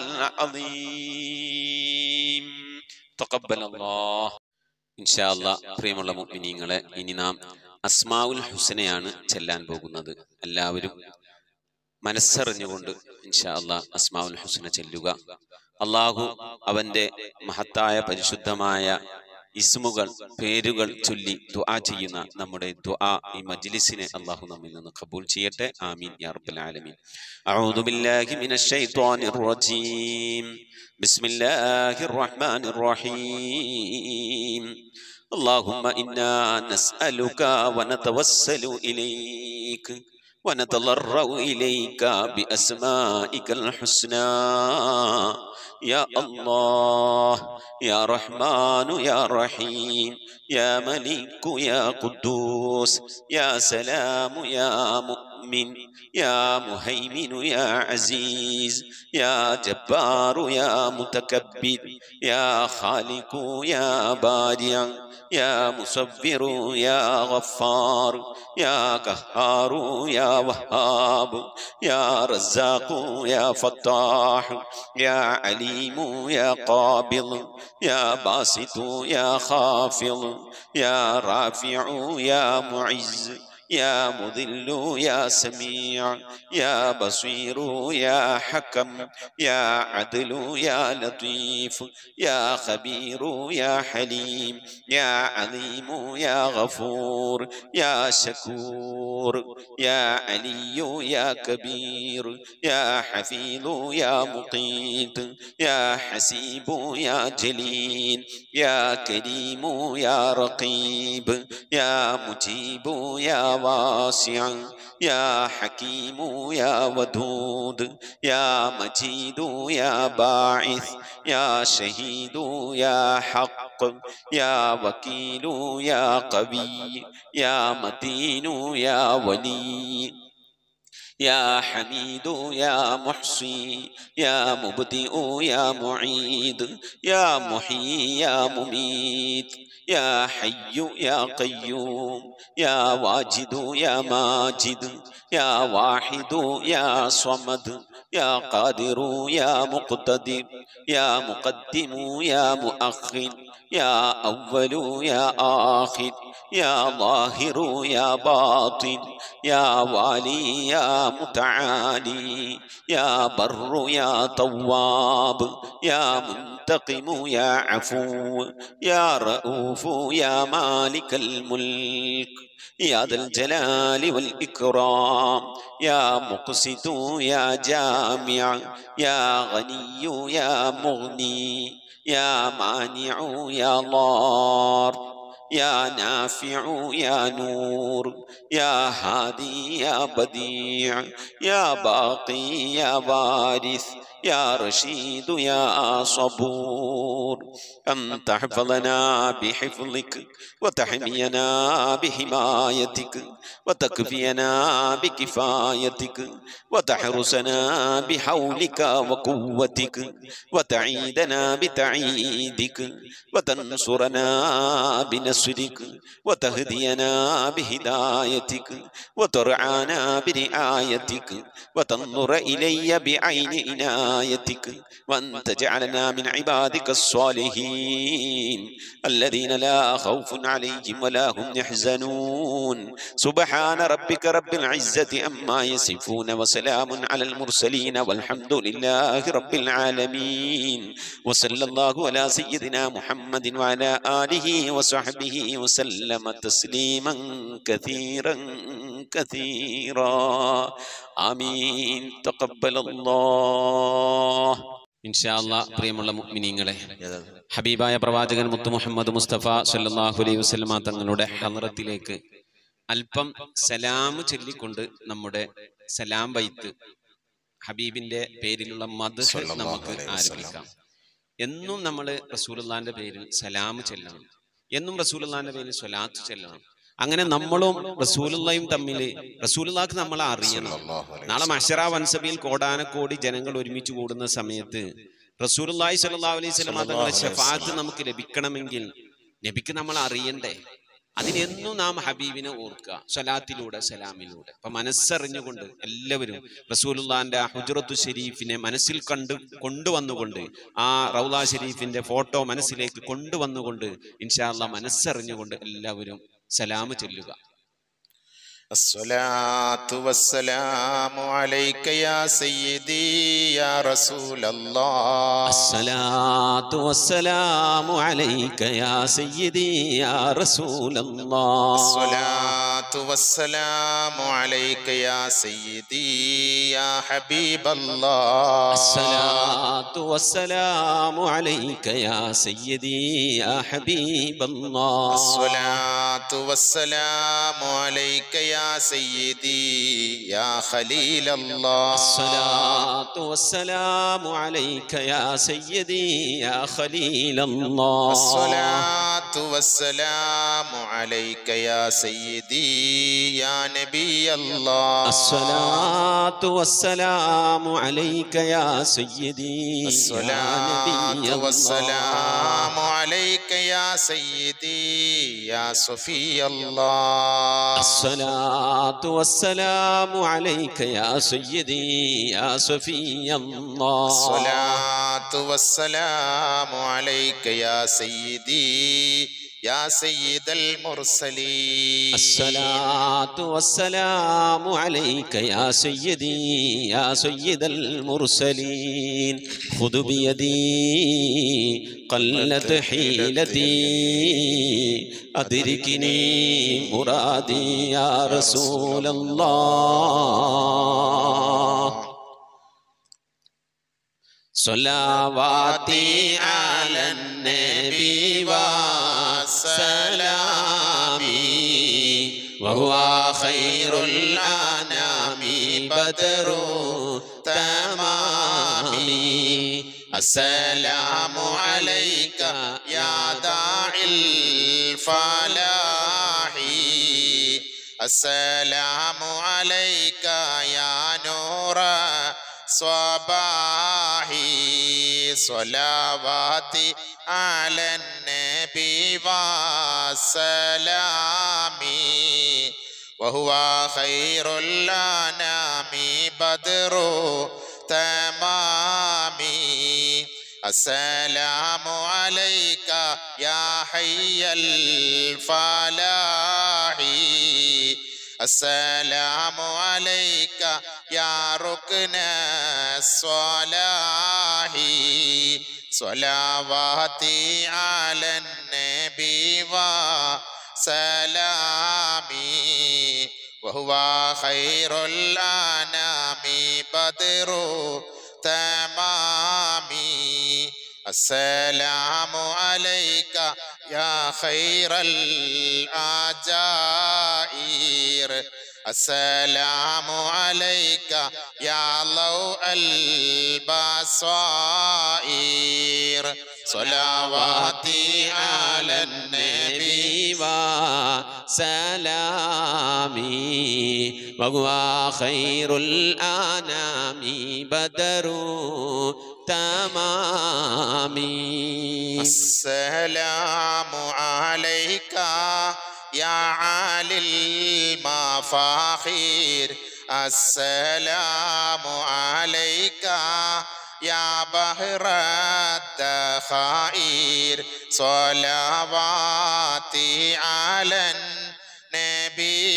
العظيم تقبل الله ഇൻഷാ അല്ലാ പ്രിയമുള്ള മുഅ്മിനീങ്ങളെ ഇനി നാം അസ്മാഉൽ ഹുസനയാണ് ചെല്ലാൻ പോകുന്നത് എല്ലാവരും മനസ്സറിഞ്ഞുകൊണ്ട് ഇൻഷാ അല്ലാ അസ്മാഉൽ ഹുസന ചെല്ലുക അള്ളാഹു അവന്റെ മഹത്തായ പരിശുദ്ധമായ ഇസ്മുകൾ പേരുകൾ ചൊല്ലി ദുആ ചെയ്യുന്ന നമ്മുടെ ദുആ ഈ മജ്ലിസിനെ അള്ളാഹു നമ്മിൽ നിന്ന് കബൂൽ ചെയ്യട്ടെ ആമീൻ യാ റബ്ബൽ ആലമീൻ അഊദു ബില്ലാഹി മിനശ് ശൈത്വാനിർ റജീം ബിസ്മില്ലാഹിർ റഹ്മാനിർ റഹീം اللهم إنا نسألك ونتوسل إليك ونتضرع إليك بأسمائك الحسنى يا الله يا رحمن يا رحيم يا ملك يا قدوس يا سلام يا مؤمن يا مهيمن يا عزيز يا جبار يا متكبر يا خالق يا بارع يا مصبر يا غفار يا قهار يا وهاب يا رزاق يا فتاح يا عليم يا قابض يا باسط يا خافض يا رافع يا معز يا مذل يا سميع يا بصير يا حكم يا عدل يا لطيف يا خبير يا حليم يا عظيم يا غفور يا شكور يا علي يا كبير يا حفيظ يا مقيت يا حسيب يا جليل يا كريم يا رقيب يا مجيب يا واسع يا حكيم يا ودود يا مجيد يا باعث يا شهيد يا حق يا وكيل يا قوي يا متين يا ولي يا حميد يا محصي يا مبدئ يا معيد يا محيي يا مميت يا حي يا قيوم يا واجد يا ماجد يا واحد يا صمد يا قادر يا مقتدر يا مقدم يا مؤخر يا أول يا آخر يا ظاهر يا باطن يا والي يا متعالي يا بر يا تواب يا منتقم يا عفو يا رؤوف يا مالك الملك يا ذا الجلال والإكرام يا مقسط يا جامع يا غني يا مغني يا مانع يا ضار يا نافع يا نور يا هادي يا بديع يا باقي يا وارث يا رشيد يا صبور أن تحفظنا بحفظك وتحمينا بحمايتك وتكفينا بكفايتك وتحرسنا بحولك وقوتك وتعيدنا بتعيدك وتنصرنا بنصرك نصرك وتهدينا بهدايتك وترعانا برعايتك وتنظر إلي بعين عنايتك وأن تجعلنا من عبادك الصالحين الذين لا خوف عليهم ولا هم يحزنون سبحان ربك رب العزة أما يصفون وسلام على المرسلين والحمد لله رب العالمين وصلى الله على سيدنا محمد وعلى آله وصحبه وسلم تسليما كثيرا كثيرا آمين تقبل الله ഇൻഷാല്ല പ്രിയമുള്ള മുഅ്മിനീങ്ങളെ ഹബീബായ പ്രവാചകൻ മുത്തു മുഹമ്മദ് മുസ്തഫ സല്ലല്ലാഹു അലൈഹി വസല്ലമ തങ്ങളുടെ ഹലറത്തിലേക്ക് അല്പം സലാം ചൊല്ലിക്കൊണ്ട് നമ്മുടെ സലാം വൈത്ത് ഹബീബിന്റെ പേരിലുള്ള മദ് നമുക്ക് ആരംഭിക്കാം എന്നും നമ്മൾ റസൂലുള്ളാന്റെ പേരിൽ സലാം ചെല്ലണം എന്നും റസൂലുള്ളാന്റെ പേരിൽ സ്വലാത്ത് ചെല്ലണം അങ്ങനെ നമ്മളും റസൂലുള്ളയും തമ്മിൽ റസൂലുള്ളാക്ക് നമ്മളെ അറിയണം നാളെ മഷറ വൻസഭയിൽ കോടാനക്കോടി ജനങ്ങൾ ഒരുമിച്ച് കൂടുന്ന സമയത്ത് റസൂലുള്ളാഹി സ്വല്ലല്ലാഹു അലൈഹി വസല്ലം തങ്ങളുടെ ഷഫാത്ത് നമുക്ക് ലഭിക്കണമെങ്കിൽ നബിക്ക് നമ്മൾ അറിയണ്ടേ അതിനെന്നും നാം ഹബീബിനെ ഓർക്കുക സ്വലാത്തിലൂടെ സലാമിലൂടെ അപ്പൊ മനസ്സറിഞ്ഞുകൊണ്ട് എല്ലാവരും റസൂലുള്ളാന്റെ ആ ഹുജറത്തു ഷെരീഫിനെ മനസ്സിൽ കണ്ട് കൊണ്ടുവന്നുകൊണ്ട് ആ റൗല ഷെരീഫിന്റെ ഫോട്ടോ മനസ്സിലേക്ക് കൊണ്ടുവന്നുകൊണ്ട് ഇൻഷാല്ല മനസ്സറിഞ്ഞുകൊണ്ട് എല്ലാവരും സലാം ചൊല്ലുക الصلاة والسلام عليك يا سيدي يا رسول الله الصلاة والسلام عليك يا سيدي يا رسول الله الصلاة والسلام عليك يا سيدي يا حبيب الله الصلاة والسلام عليك يا سيدي يا حبيب الله الصلاة والسلام عليك يا سيدي يا خليل الله الصلاة والسلام عليك يا سيدي يا خليل الله الصلاة والسلام عليك يا سيدي يا نبي الله الصلاة والسلام عليك يا سيدي يا الصلاة نبي الله والسلام عليك يا سيدي يا صفي الله الصلاة والسلام عليك يا سيدي يا صفي الله الصلاة والسلام عليك يا سيدي يا سيد المرسلين الصلاة والسلام عليك يا سيدي يا سيد المرسلين خذ بيدي قلت حيلتي أدركني مرادي يا رسول الله صلواتي على النبي وسلامي وهو خير الأنام بدر تمامي السلام عليك يا داعي الفلاح السلام عليك يا نور صباحي صلواتي على النبي وسلامي وهو خير الأنام بدر تمامي السلام عليك يا حي الفلاح السلام عليك يا ركن الصلاح صلواتي على النبي وسلامي وهو خير الأنام بدر تمامي السلام عليك يا خير الأجائر السلام عليك يا ضوء البصائر صلواتي على النبي وسلامي وهو خير الأنام بدر التمام السلام عليك يا علي المفاخير السلام عليك يا بحر الدخائر صلواتي على النبي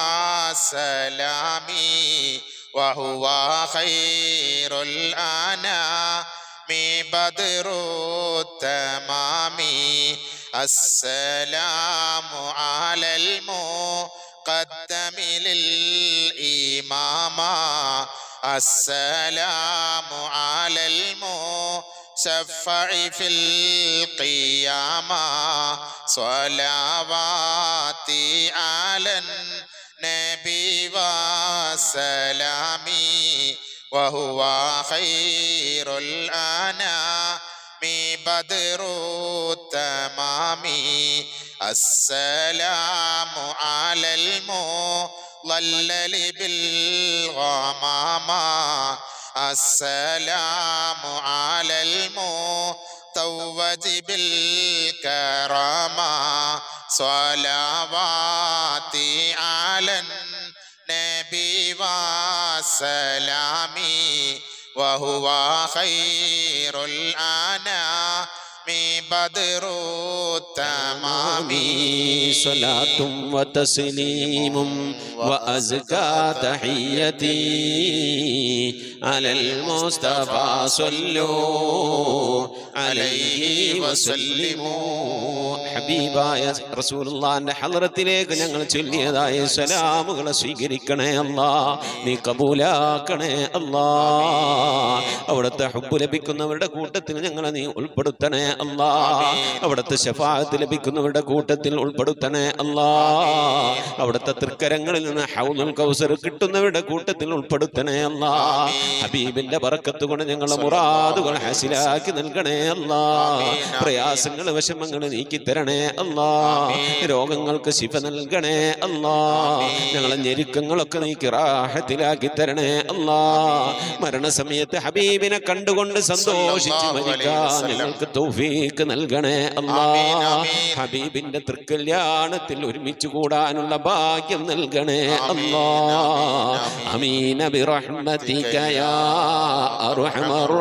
وسلامي وهو خير الأنام بدر التمام السلام على المقدم للإمام السلام على المشفع في القيامة صلواتي على النبي وسلامي وهو خير الأنام بدر التمام السلام على المضلل بالغمامة السلام على المتوج بالكرامة صلواتي على النبي وسلامي وهو خير الأنام بدر التمام صلاة وتسليم وأزكى تحيتي على المصطفى صلوا عليه وسلموا ഹബീബായ റസൂലുള്ളാന്റെ ഹളറത്തിലേക്ക് ഞങ്ങൾ ചൊല്ലിയതായ സലാമുകളെ സ്വീകരിക്കണേ അല്ലാ നീ കബൂലാക്കണേ അല്ലാ അവിടുത്തെ ഹബ്ബ് ലഭിക്കുന്നവരുടെ കൂട്ടത്തിൽ ഞങ്ങളെ നീ ഉൾപ്പെടുത്തണേ അല്ലാ അവിടുത്തെ ശഫാഅത്ത് ലഭിക്കുന്നവരുടെ കൂട്ടത്തിൽ ഉൾപ്പെടുത്തണേ അല്ലാ അവിടുത്തെ തൃക്കരങ്ങളിൽ നിന്ന് ഹൗലുൽ കൗസർ കിട്ടുന്നവരുടെ കൂട്ടത്തിൽ ഉൾപ്പെടുത്തണേ അല്ലാ ഹബീബിന്റെ ബറക്കത്ത് കൊണ്ട് ഞങ്ങളെ മുറാദുകൾ ഹാസിലാക്കി നൽകണേ അല്ലാ പ്രയാസങ്ങൾ വിഷമങ്ങൾ നീക്കി തരണേ അല്ലാ രോഗങ്ങൾക്ക് ശിഫ നൽകണേ അല്ലാ ഞങ്ങളെ ഞെരുക്കങ്ങളൊക്കെ നീക്കി റാഹത്തിലാക്കി തരണേ അല്ലാ മരണസമയത്ത് ഹബീബിനെ കണ്ടുകൊണ്ട് സന്തോഷിച്ച് മരിക്കാൻ ഞങ്ങൾക്ക് തൗഫീക്ക് നൽകണേ അല്ലാ ഹബീബിന്റെ തൃക്കല്യാണത്തിൽ ഒരുമിച്ച് കൂടാനുള്ള ഭാഗ്യം നൽകണേ അല്ലാ അമീന ബിറഹ്മതിക യാ അർഹമർ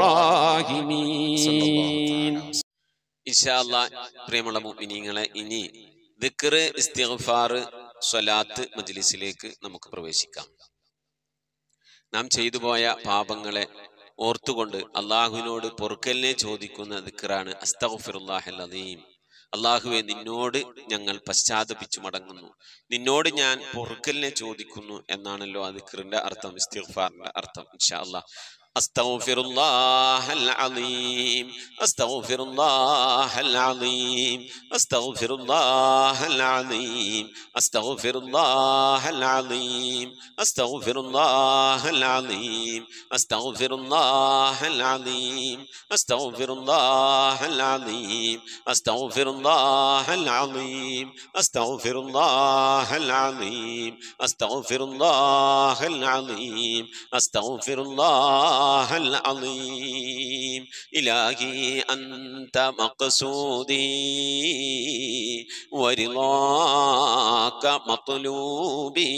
റാഹിമീൻ ഇൻഷാല്ലാ പ്രിയമുള്ള മുഅ്മിനീങ്ങളെ ഇനി ദിക്ർ ഇസ്തിഗ്ഫാർ സ്വലാത്ത് മജ്ലിസിലേക്ക് നമുക്ക് പ്രവേശിക്കാം നാം ചെയ്തു പോയ പാപങ്ങളെ ഓർത്തുകൊണ്ട് അള്ളാഹുവിനോട് പൊറുക്കലിനെ ചോദിക്കുന്ന ദിക്റാണ് അസ്തഗ്ഫിറുല്ലാഹൽ അലീം അള്ളാഹുവെ നിന്നോട് ഞങ്ങൾ പശ്ചാത്തപിച്ചു മടങ്ങുന്നു നിന്നോട് ഞാൻ പൊറുക്കലിനെ ചോദിക്കുന്നു എന്നാണല്ലോ ആ ദിക്റിന്റെ അർത്ഥം ഇസ്തിഗ്ഫാറിന്റെ അർത്ഥം ഇൻഷാ അല്ലാ أستغفر الله العظيم أستغفر الله العظيم أستغفر الله العظيم أستغفر الله العظيم أستغفر الله العظيم أستغفر الله العظيم أستغفر الله العظيم أستغفر الله العظيم أستغفر الله العظيم أستغفر الله العظيم أستغفر الله العظيم إلهي أنت مقصودي ورضاك مطلوبي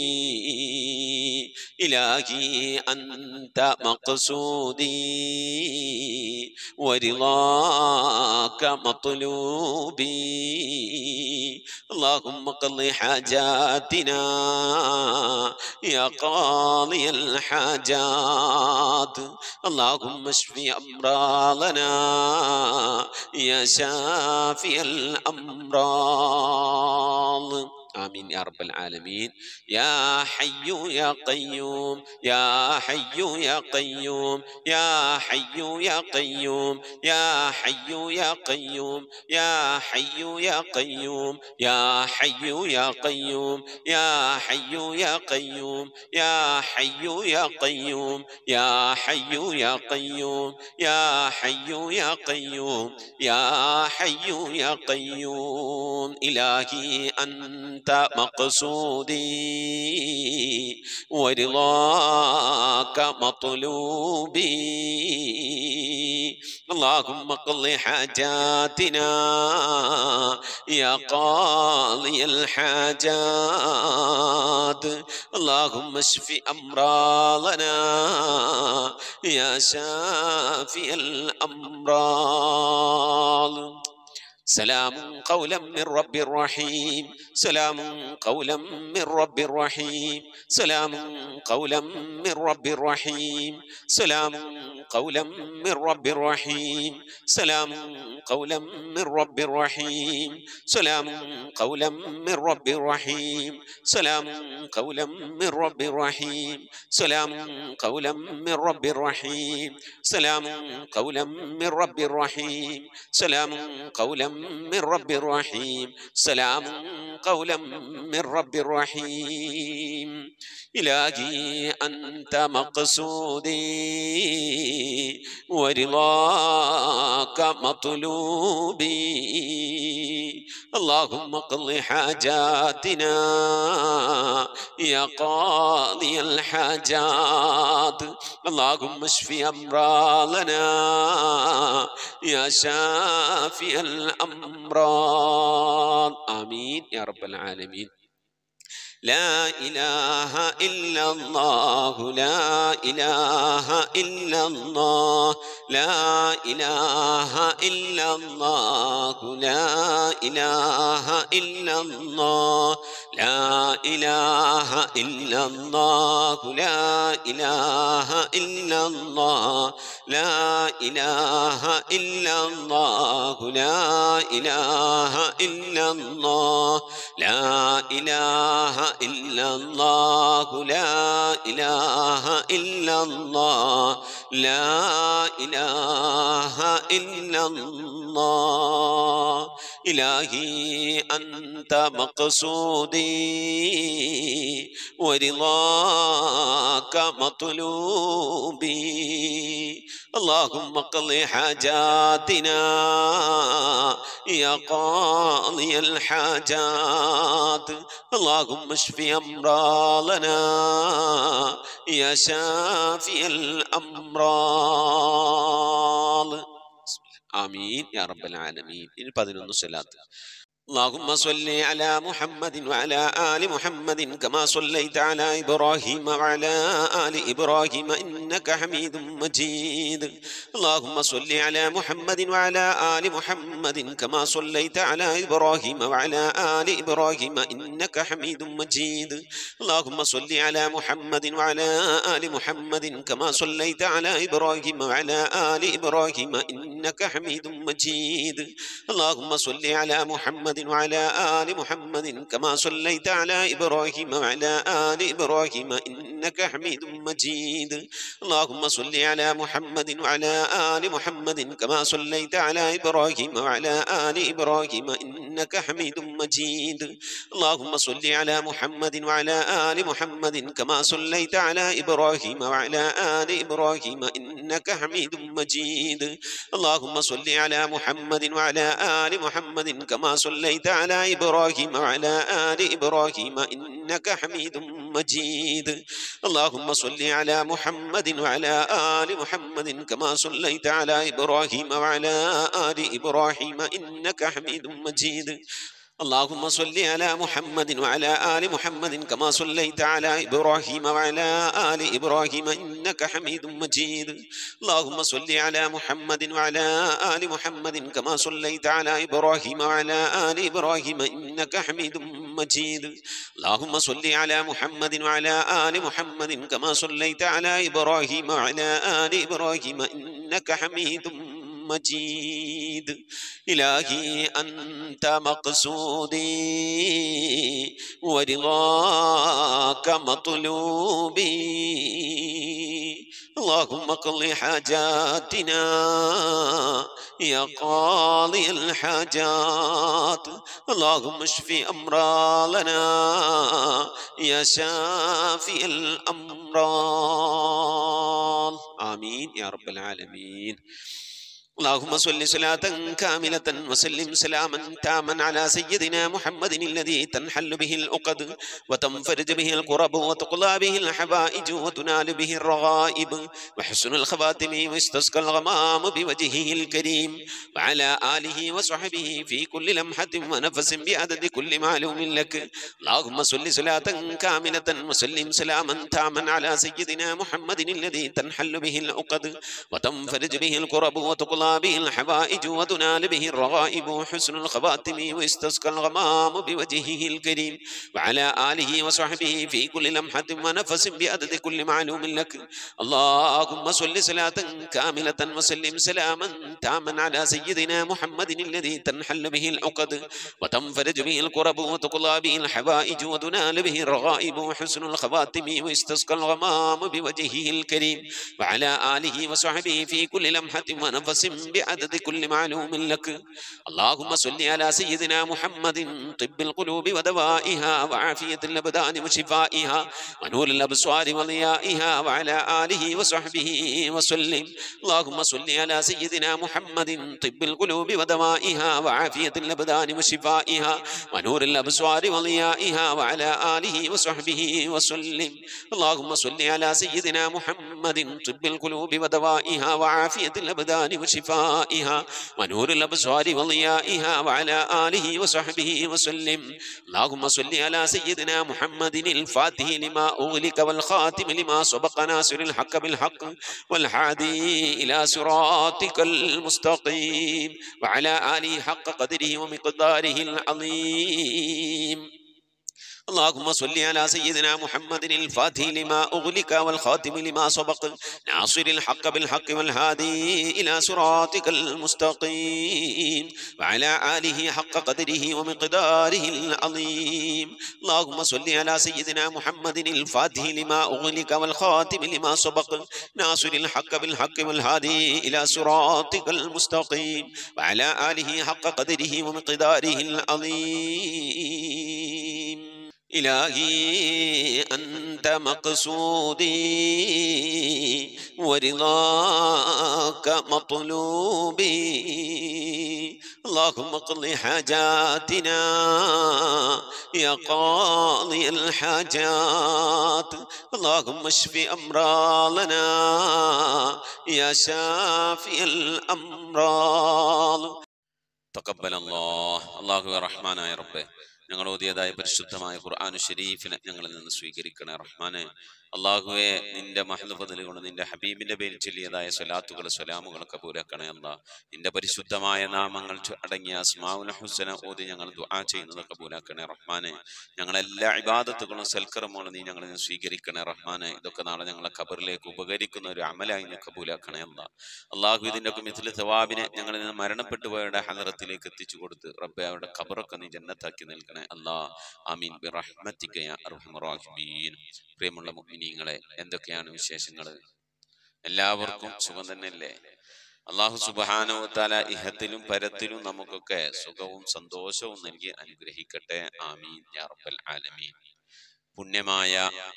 إلهي أنت مقصودي ورضاك مطلوبي اللهم قض حاجاتنا يا قاضي الحاجات اللهم اشف أمراضنا يا شافي الأمراض آمين يا رب العالمين يا حي يا قيوم يا حي يا قيوم يا حي يا قيوم يا حي يا قيوم يا حي يا قيوم يا حي يا قيوم يا حي يا قيوم يا حي يا قيوم يا حي يا قيوم يا حي يا قيوم يا حي يا قيوم إلهي أنت أنت مقصودي ورضاك مطلوبي اللهم اقض حاجاتنا يا قاضي الحاجات اللهم اشف أمراضنا يا شافي الأمراض سلام قولا من رب رحيم سلام قولا من رب رحيم سلام قولا من رب رحيم سلام قولا من رب رحيم سلام قولا من رب رحيم سلام قولا من رب رحيم سلام قولا من رب رحيم سلام قولا من رب رحيم سلام قولا من رب رحيم سلام قولا من رب رحيم سلام قولا من رب رحيم إلهي أنت مقصودي ورضاك مطلوبي اللهم اقض حاجاتنا يا قاضي الحاجات اللهم اشف أمراضنا يا شافي الأمراض آمين يا رب العالمين لا إله إلا الله لا إله إلا الله لا إله إلا الله لا إله إلا الله لا إله إلا الله لا إله إلا الله لا إله إلا الله لا إله إلا الله لا إله إلا الله لا إله إلا الله لا إله إلا الله إلهي أنت مقصودي ورضاك مطلوبي اللهم اقض حاجاتنا يا قاضي الحاجات اللهم اشف أمراضنا يا شافي الأمراض آمين يا رب العالمين إن بدنا صلاة اللهم صل على محمد وعلى آل محمد كما صليت على إبراهيم وعلى آل إبراهيم إنك حميد مجيد اللهم صل على محمد وعلى آل محمد كما صليت على إبراهيم وعلى آل إبراهيم إنك حميد مجيد اللهم صل على محمد وعلى آل محمد كما صليت على إبراهيم وعلى آل إبراهيم إنك حميد مجيد اللهم صل على محمد وعلى آل محمد كما صليت على إبراهيم وعلى آل إبراهيم إنك حميد مجيد اللهم صل على محمد وعلى آل محمد كما صليت على إبراهيم وعلى آل إبراهيم إنك حميد مجيد اللهم صل على محمد وعلى آل محمد كما صليت على إبراهيم وعلى آل إبراهيم إنك حميد مجيد اللهم صل على محمد وعلى آل محمد كما صليت على إبراهيم وعلى آل إبراهيم إنك حميد مجيد اللهم صل على محمد وعلى آل محمد كما صليت على إبراهيم وعلى آل إبراهيم إنك حميد مجيد اللهم صل على محمد وعلى آل محمد كما صليت على إبراهيم وعلى آل إبراهيم إنك حميد مجيد اللهم صل على محمد وعلى آل محمد كما صليت على إبراهيم وعلى آل إبراهيم إنك حميد مجيد اللهم صل على محمد وعلى آل محمد كما صليت على إبراهيم وعلى آل إبراهيم إنك حميد مجيد إلهي أنت مقصودي ورضاك مطلوبي اللهم اقض حاجاتنا يا قاضي الحاجات اللهم اشف أمراضنا يا شافي الأمراض آمين يا رب العالمين اللهم صل صلاة كاملة وسلم سلاما تاما على سيدنا محمد الذي تنحل به العقد وتنفرج به الكرب وتقضى به الحوائج وتنال به الرغائب وحسن الخواتم واستسقى الغمام بوجهه الكريم وعلى آله وصحبه في كل لمحة ونفس بعدد كل معلوم لك اللهم صل صلاة كاملة وسلم سلاما تاما على سيدنا محمد الذي تنحل به العقد وتنفرج به الكرب وتقضى به الحوائج وتنال به الرغائب وحسن الخواتم واستسقى الغمام بوجهه الكريم وعلى آله وصحبه في كل لمحة ونفس بعدد كل معلوم لك اللهم صل صلاة كاملة وسلم سلاما تاما على سيدنا محمد الذي تنحل به العقد وتنفرج به الكرب وتقضى به الحوائج وتنال به الرغائب وحسن الخواتم واستسقى الغمام بوجهه الكريم وعلى آله وصحبه في كل لمحة ونفس بعدد كل معلوم لك اللهم صل على سيدنا محمد طب القلوب ودوائها وعافية الأبدان وشفائها ونور الأبصار وضيائها وعلى آله وصحبه وسلم اللهم صل على سيدنا محمد طب القلوب ودوائها وعافية الأبدان وشفائها ونور الأبصار وضيائها وعلى آله وصحبه وسلم اللهم صل على سيدنا محمد طب القلوب ودوائها وعافية الأبدان وشفائها ونور الأبصار وضيائها وعلى آله وصحبه وسلم اللهم صل على سيدنا محمد الفاتح لما أغلق والخاتم لما سبق ناصر الحق بالحق والحادي إلى صراطك المستقيم وعلى آله حق قدره ومقداره العظيم اللهم صل على سيدنا محمد الفاتح لما أغلق والخاتم لما سبق ناصر الحق بالحق والهادي إلى صراطك المستقيم وعلى آله حق قدره ومقداره العظيم اللهم صل على سيدنا محمد الفاتح لما أغلق والخاتم لما سبق ناصر الحق بالحق والهادي إلى صراطك المستقيم وعلى آله حق قدره ومقداره العظيم إلهي أنت مقصودي ورضاك مطلوبي اللهم اقض حاجاتنا يا قاضي الحاجات اللهم اشف أمراضنا يا شافي الأمراض تقبل الله الله الرحمن يا ربي ഞങ്ങൾ ഓതിയതായ പരിശുദ്ധമായ ഖുർആാനു ഷരീഫിനെ ഞങ്ങളിൽ നിന്ന് സ്വീകരിക്കണേ റഹ്മാനെ അള്ളാഹുവെ നിന്റെ മഹലുബദൽ കൊണ്ട് നിന്റെ ഹബീബിന്റെ പേരിൽ ചൊല്ലിയതായ സ്വലാത്തുകൾ സ്വലാമുകൾ കബൂലാക്കണേ അല്ല നിന്റെ പരിശുദ്ധമായ നാമങ്ങൾ ചൊ- അടങ്ങിയ അസ്മാഉൽ ഹുസന ഓതി ഞങ്ങൾ ദുആ ചെയ്യുന്നത് കബൂലാക്കണേ റഹ്മാനെ ഞങ്ങളെല്ലാ ഇബാദത്തുകളും സൽക്കർമ്മങ്ങളും നീ ഞങ്ങളിൽ നിന്ന് സ്വീകരിക്കണേ റഹ്മാനെ ഇതൊക്കെ നാളെ ഞങ്ങളെ ഖബറിലേക്ക് ഉപകരിക്കുന്ന ഒരു അമലായി നീ കബൂലാക്കണേ അല്ല അള്ളാഹു ഇതിന്റെ ഒക്കെ മിഥില് സവാബിനെ ഞങ്ങളിൽ നിന്ന് മരണപ്പെട്ടു പോയവരുടെ ഹലറത്തിലേക്ക് എത്തിച്ചു കൊടുത്ത് റബ്ബെ അവരുടെ ഖബറൊക്കെ നീ ജന്നത്താക്കി നൽകണേ അല്ലാ ആമീൻ ബിറഹ്മത്തിക യാ അർഹമർ റഹീമീൻ പ്രിയമുള്ള മുഅ്മിനീങ്ങളെ എന്തൊക്കെയാണ് വിശേഷങ്ങൾ എല്ലാവർക്കും സുഖം തന്നെയല്ലേ അള്ളാഹു സുബാനവത്താല ഇഹത്തിലും പരത്തിലും നമുക്കൊക്കെ സുഖവും സന്തോഷവും നൽകി അനുഗ്രഹിക്കട്ടെ ആമീൻ യാ റബ്ബൽ ആലമീൻ പുണ്യമായ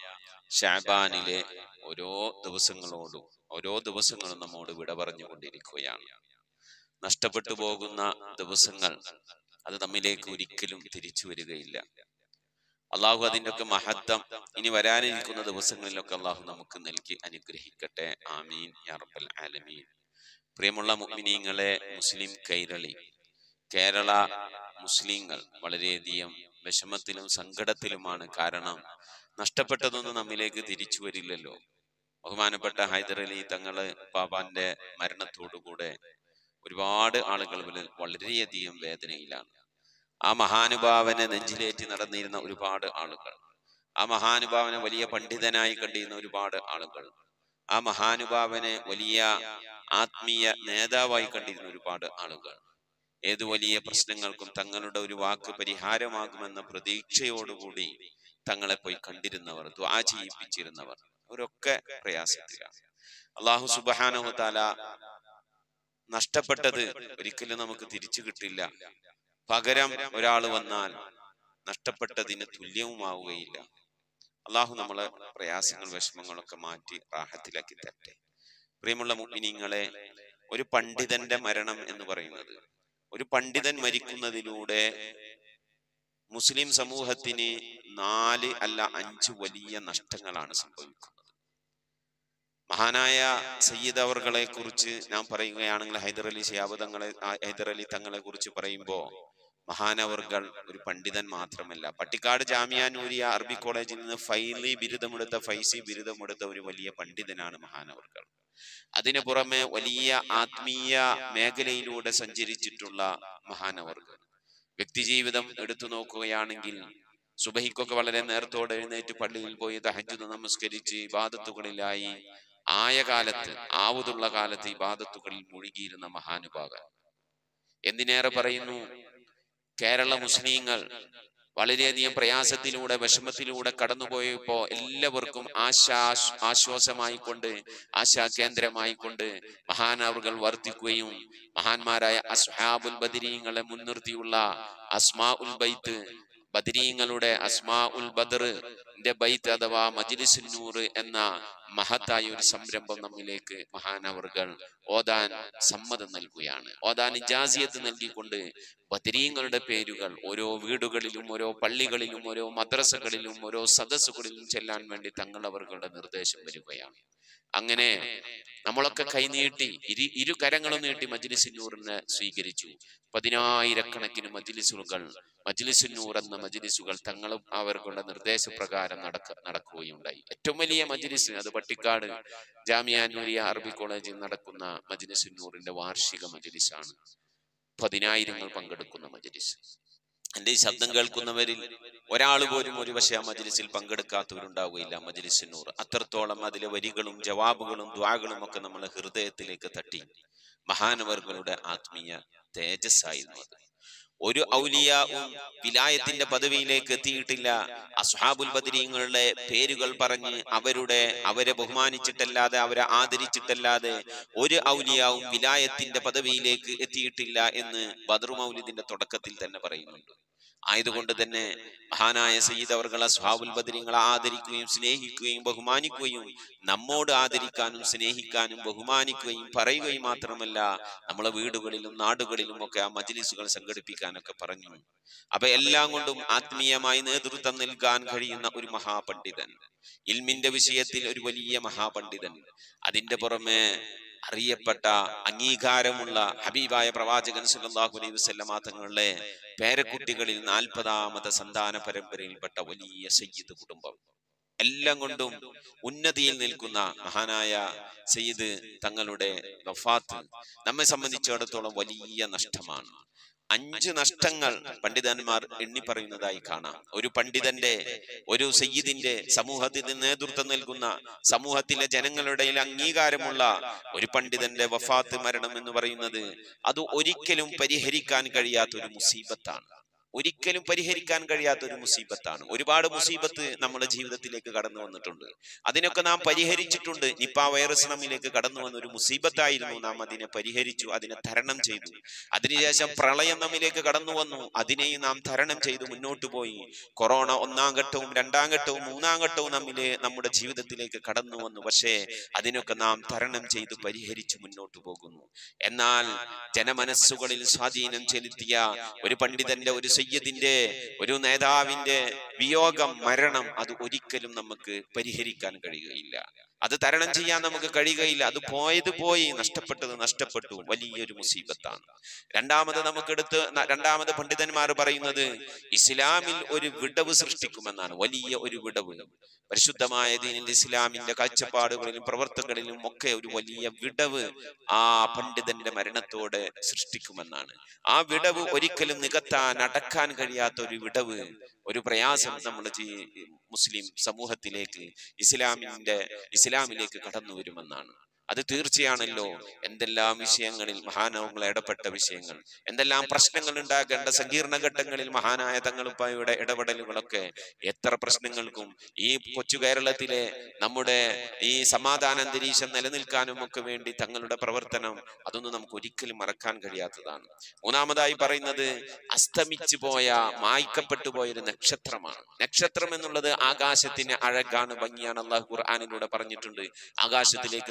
ഷാബാനിലെ ഓരോ ദിവസങ്ങളോടും ഓരോ ദിവസങ്ങളും നമ്മോട് വിട പറഞ്ഞുകൊണ്ടിരിക്കുകയാണ് നഷ്ടപ്പെട്ടു പോകുന്ന ദിവസങ്ങൾ അത് നമ്മിലേക്ക് ഒരിക്കലും തിരിച്ചു വരികയില്ല അള്ളാഹു അതിൻ്റെ ഒക്കെ മഹത്വം ഇനി വരാനിരിക്കുന്ന ദിവസങ്ങളിലൊക്കെ അള്ളാഹു നമുക്ക് നൽകി അനുഗ്രഹിക്കട്ടെ ആമീൻ യാ റബ്ബൽ ആലമീൻ പ്രിയമുള്ള മുഅ്മിനീങ്ങളെ മുസ്ലിം കൈരളി കേരള മുസ്ലിങ്ങൾ വളരെയധികം വിഷമത്തിലും സങ്കടത്തിലുമാണ് കാരണം നഷ്ടപ്പെട്ടതൊന്നും നമ്മിലേക്ക് തിരിച്ചു വരില്ലല്ലോ ബഹുമാനപ്പെട്ട ഹൈദർ അലി തങ്ങള് പാപ്പാന്റെ മരണത്തോടുകൂടെ ഒരുപാട് ആളുകൾ വല- വളരെയധികം വേദനയിലാണ് ആ മഹാനുഭാവനെ നെഞ്ചിലേറ്റി നടന്നിരുന്ന ഒരുപാട് ആളുകൾ ആ മഹാനുഭാവനെ വലിയ പണ്ഡിതനായി കണ്ടിരുന്ന ഒരുപാട് ആളുകൾ ആ മഹാനുഭാവനെ വലിയ ആത്മീയ നേതാവായി കണ്ടിരുന്ന ഒരുപാട് ആളുകൾ ഏതു വലിയ പ്രശ്നങ്ങൾക്കും തങ്ങളുടെ ഒരു വാക്ക് പരിഹാരമാകുമെന്ന പ്രതീക്ഷയോടുകൂടി തങ്ങളെ പോയി കണ്ടിരുന്നവർ ദ്വാ ചെയ്യിപ്പിച്ചിരുന്നവർ അവരൊക്കെ പ്രയാസത്തിലാണ് അള്ളാഹു സുബാനഹു താല നഷ്ടപ്പെട്ടത് ഒരിക്കലും നമുക്ക് തിരിച്ചു കിട്ടില്ല പകരം ഒരാൾ വന്നാൽ നഷ്ടപ്പെട്ടതിന് തുല്യവുമാവുകയില്ല അള്ളാഹു നമ്മളെ പ്രയാസങ്ങൾ വിഷമങ്ങളൊക്കെ മാറ്റി റാഹത്തിലാക്കി തരട്ടെ പ്രിയമുള്ള മുഅ്മിനീങ്ങളെ ഒരു പണ്ഡിതന്റെ മരണം എന്ന് പറയുന്നത് ഒരു പണ്ഡിതൻ മരിക്കുന്നതിലൂടെ മുസ്ലിം സമൂഹത്തിന് നാല് അല്ല അഞ്ച് വലിയ നഷ്ടങ്ങളാണ് സംഭവിക്കുന്നത് മഹാനായ സയ്യിദ് അവർകളെ കുറിച്ച് ഞാൻ പറയുകയാണെങ്കിൽ ഹൈദർ അലി ശിഹാബ് തങ്ങളെ ആ ഹൈദർ അലി തങ്ങളെ കുറിച്ച് പറയുമ്പോൾ മഹാനവർകൾ ഒരു പണ്ഡിതൻ മാത്രമല്ല പട്ടിക്കാട് ജാമിയ നൂരിയ അറബി കോളേജിൽ നിന്ന് ഫൈലി ബിരുദമെടുത്ത ഫൈസി ബിരുദമെടുത്ത ഒരു വലിയ പണ്ഡിതനാണ് മഹാനവർകൾ അതിനു പുറമെ വലിയ ആത്മീയ മേഖലയിലൂടെ സഞ്ചരിച്ചിട്ടുള്ള മഹാനവർകൾ വ്യക്തിജീവിതം എടുത്തു നോക്കുകയാണെങ്കിൽ സുബഹിക്കൊക്കെ വളരെ നേരത്തോടെ എഴുന്നേറ്റ് പള്ളിയിൽ പോയി തഹജ്ജുദ് നമസ്കരിച്ച് ഇബാദത്തുകളിലായി ആയ കാലത്ത് ആവതുള്ള കാലത്ത് ഇബാദത്തുകളിൽ മുഴുകിയിരുന്ന മഹാനുഭാവൻ എന്തിനേറെ പറയുന്നു കേരള മുസ്ലിങ്ങൾ വളരെയധികം പ്രയാസത്തിലൂടെ വിഷമത്തിലൂടെ കടന്നുപോയപ്പോ എല്ലാവർക്കും ആശാ ആശ്വാസമായിക്കൊണ്ട് ആശാ കേന്ദ്രമായിക്കൊണ്ട് മഹാനവറുകൾ വർദ്ധിക്കുകയും മഹാന്മാരായ അസ്ഹാബുൽ ബദരീങ്ങളെ മുൻനിർത്തിയുള്ള അസ്മാ ഉൽ ബൈത്ത് ബദരീങ്ങളുടെ അസ്മാ ഉൽ ബദറിന്റെ ബൈത്ത് അഥവാ മജ്ലിസുൻ നൂർ എന്ന മഹത്തായ ഒരു സംരംഭം നമ്മിലേക്ക് മഹാനവറുകൾ ഓതാൻ സമ്മതം നൽകുകയാണ് ഓതാൻ ഇജാസിയത്ത് നൽകിക്കൊണ്ട് ബദരീങ്ങളുടെ പേരുകൾ ഓരോ വീടുകളിലും ഓരോ പള്ളികളിലും ഓരോ മദ്രസകളിലും ഓരോ സദസ്സുകളിലും ചെല്ലാൻ വേണ്ടി തങ്ങളവറുകളുടെ നിർദ്ദേശം വരികയാണ് അങ്ങനെ നമ്മളൊക്കെ കൈനീട്ടി ഇരു ഇരു കരങ്ങളും നീട്ടി മജ്ലിസിനൂറിനെ സ്വീകരിച്ചു പതിനായിരക്കണക്കിന് മജ്ലിസുകൾ മജ്ലിസുന്നൂർ എന്ന മജ്ലിസുകൾ തങ്ങളും അവരുടെ നിർദ്ദേശപ്രകാരം നടക്ക നടക്കുകയുണ്ടായി ഏറ്റവും വലിയ മജ്ലിസ് അത് പട്ടിക്കാട് ജാമിയ നൂരിയ അറബി കോളേജിൽ നടക്കുന്ന മജ്ലിസുന്നൂറിന്റെ വാർഷിക മജ്ലിസാണ് പതിനായിരങ്ങൾ പങ്കെടുക്കുന്ന മജ്ലിസ് എന്റെ ഈ ശബ്ദം കേൾക്കുന്നവരിൽ ഒരാൾ പോലും ഒരു പക്ഷേ ആ മജ്ലിസിൽ പങ്കെടുക്കാത്തവരുണ്ടാവുകയില്ല മജ്ലിസിനൂർ അത്രത്തോളം അതിലെ വരികളും ജവാബുകളും ദ്വാകളും ഒക്കെ നമ്മളെ ഹൃദയത്തിലേക്ക് തട്ടി മഹാനവർകളുടെ ആത്മീയ തേജസ്സായിരുന്നു അത് ഒരു ഔലിയാവും വിലായത്തിന്റെ പദവിയിലേക്ക് എത്തിയിട്ടില്ല അസ്ഹാബുൽ ബദരീങ്ങളുടെ പേരുകൾ പറഞ്ഞ് അവരുടെ അവരെ ബഹുമാനിച്ചിട്ടല്ലാതെ അവരെ ആദരിച്ചിട്ടല്ലാതെ ഒരു ഔലിയാവും വിലായത്തിന്റെ പദവിയിലേക്ക് എത്തിയിട്ടില്ല എന്ന് ബദർ മൗലിദിന്റെ തുടക്കത്തിൽ തന്നെ പറയുന്നുണ്ട് ആയതുകൊണ്ട് തന്നെ മഹാനായ സയ്യിദ് അവർകൾ അസ്ഹാബുൽ ബദരീങ്ങളെ ആദരിക്കുകയും സ്നേഹിക്കുകയും ബഹുമാനിക്കുകയും നമ്മോട് ആദരിക്കാനും സ്നേഹിക്കാനും ബഹുമാനിക്കുകയും പറയുകയും മാത്രമല്ല നമ്മളെ വീടുകളിലും നാടുകളിലും ഒക്കെ ആ മജ്ലിസുകൾ സംഘടിപ്പിക്കാനൊക്കെ പറഞ്ഞു അപ്പൊ എല്ലാം കൊണ്ടും ആത്മീയമായി നേതൃത്വം നൽകാൻ കഴിയുന്ന ഒരു മഹാപണ്ഡിതൻ ഇൽമിന്റെ വിഷയത്തിൽ ഒരു വലിയ മഹാപണ്ഡിതൻ അതിന്റെ പുറമെ അറിയപ്പെട്ട അംഗീകാരമുള്ള ഹബീബായ പ്രവാചകൻ സല്ലല്ലാഹു അലൈഹി വസല്ലമ തങ്ങളുടെ പേരക്കുട്ടികളിൽ നാൽപ്പതാമത്തെ സന്താന പരമ്പരയിൽപ്പെട്ട വലിയ സയ്യിദ് കുടുംബം എല്ലാം കൊണ്ടും ഉന്നതിയിൽ നിൽക്കുന്ന മഹാനായ സയ്യിദ് തങ്ങളുടെ വഫാത്ത് നമ്മെ സംബന്ധിച്ചിടത്തോളം വലിയ നഷ്ടമാണ് അഞ്ച് നഷ്ടങ്ങൾ പണ്ഡിതന്മാർ എണ്ണി പറയുന്നതായി കാണാം ഒരു പണ്ഡിതന്റെ ഒരു സയ്യിദിന്റെ സമൂഹത്തിന് നേതൃത്വം നൽകുന്ന സമൂഹത്തിലെ ജനങ്ങളുടെ അംഗീകാരമുള്ള ഒരു പണ്ഡിതന്റെ വഫാത്ത് മരണം എന്ന് പറയുന്നത് അത് ഒരിക്കലും പരിഹരിക്കാൻ കഴിയാത്ത ഒരു മുസീബത്താണ് ഒരിക്കലും പരിഹരിക്കാൻ കഴിയാത്ത ഒരു മുസീബത്താണ് ഒരുപാട് മുസീബത്ത് നമ്മുടെ ജീവിതത്തിലേക്ക് കടന്നു വന്നിട്ടുണ്ട് അതിനൊക്കെ നാം പരിഹരിച്ചിട്ടുണ്ട് നിപ്പ വൈറസ് നമ്മിലേക്ക് കടന്നു വന്ന ഒരു മുസീബത്തായിരുന്നു നാം അതിനെ പരിഹരിച്ചു അതിനെ തരണം ചെയ്തു അതിനുശേഷം പ്രളയം നമ്മിലേക്ക് കടന്നു വന്നു അതിനെയും നാം തരണം ചെയ്തു മുന്നോട്ട് പോയി കൊറോണ ഒന്നാം ഘട്ടവും രണ്ടാം ഘട്ടവും മൂന്നാം ഘട്ടവും നമ്മിലെ നമ്മുടെ ജീവിതത്തിലേക്ക് കടന്നു വന്നു പക്ഷേ അതിനൊക്കെ നാം തരണം ചെയ്തു പരിഹരിച്ചു മുന്നോട്ട് പോകുന്നു എന്നാൽ ജനമനസ്സുകളിൽ സ്വാധീനം ചെലുത്തിയ ഒരു പണ്ഡിതന്റെ ഒരു സയ്യദിന്റെ ഒരു നേതാവിന്റെ വിയോഗം മരണം അത് ഒരിക്കലും നമുക്ക് പരിഹരിക്കാൻ കഴിയുകയില്ല അത് തരണം ചെയ്യാൻ നമുക്ക് കഴിയുകയില്ല അത് പോയത് പോയി നഷ്ടപ്പെട്ടത് നഷ്ടപ്പെട്ടു വലിയൊരു മുസീബത്താണ് രണ്ടാമത് നമുക്കെടുത്ത് ന- രണ്ടാമത് പണ്ഡിതന്മാർ പറയുന്നത് ഇസ്ലാമിൽ ഒരു വിടവ് സൃഷ്ടിക്കുമെന്നാണ് വലിയ ഒരു വിടവ് പരിശുദ്ധമായ ദീനിൽ ഇസ്ലാമിന്റെ കാഴ്ചപ്പാടുകളിലും പ്രവർത്തകളിലും ഒക്കെ ഒരു വലിയ വിടവ് ആ പണ്ഡിതന്റെ മരണത്തോടെ സൃഷ്ടിക്കുമെന്നാണ് ആ വിടവ് ഒരിക്കലും നികത്താൻ അടക്കാൻ കഴിയാത്ത ഒരു വിടവ് ഒരു പ്രയാസം നമ്മുടെ ജീ- മുസ്ലിം സമൂഹത്തിലേക്ക് ഇസ്ലാമിന്റെ ഇസ്ലാമിലേക്ക് കടന്നു വരുമെന്നാണ് അത് തീർച്ചയാണല്ലോ എന്തെല്ലാം വിഷയങ്ങളിൽ മഹാനവങ്ങൾ ഇടപെട്ട വിഷയങ്ങൾ എന്തെല്ലാം പ്രശ്നങ്ങൾ ഉണ്ടാകേണ്ട സങ്കീർണ ഘട്ടങ്ങളിൽ മഹാനായ തങ്ങളുപ്പായുടെ ഇടപെടലുകളൊക്കെ എത്ര പ്രശ്നങ്ങൾക്കും ഈ കൊച്ചു കേരളത്തിലെ നമ്മുടെ ഈ സമാധാന അന്തരീക്ഷം നിലനിൽക്കാനും ഒക്കെ വേണ്ടി തങ്ങളുടെ പ്രവർത്തനം അതൊന്നും നമുക്ക് ഒരിക്കലും മറക്കാൻ കഴിയാത്തതാണ് മൂന്നാമതായി പറയുന്നത് അസ്തമിച്ചു പോയ മായ്ക്കപ്പെട്ടു പോയ ഒരു നക്ഷത്രമാണ് നക്ഷത്രം എന്നുള്ളത് ആകാശത്തിന് അഴകാണ് ഭംഗിയാണ് അള്ളാഹു ഖുർആാനിലൂടെ പറഞ്ഞിട്ടുണ്ട് ആകാശത്തിലേക്ക് നിങ്ങൾ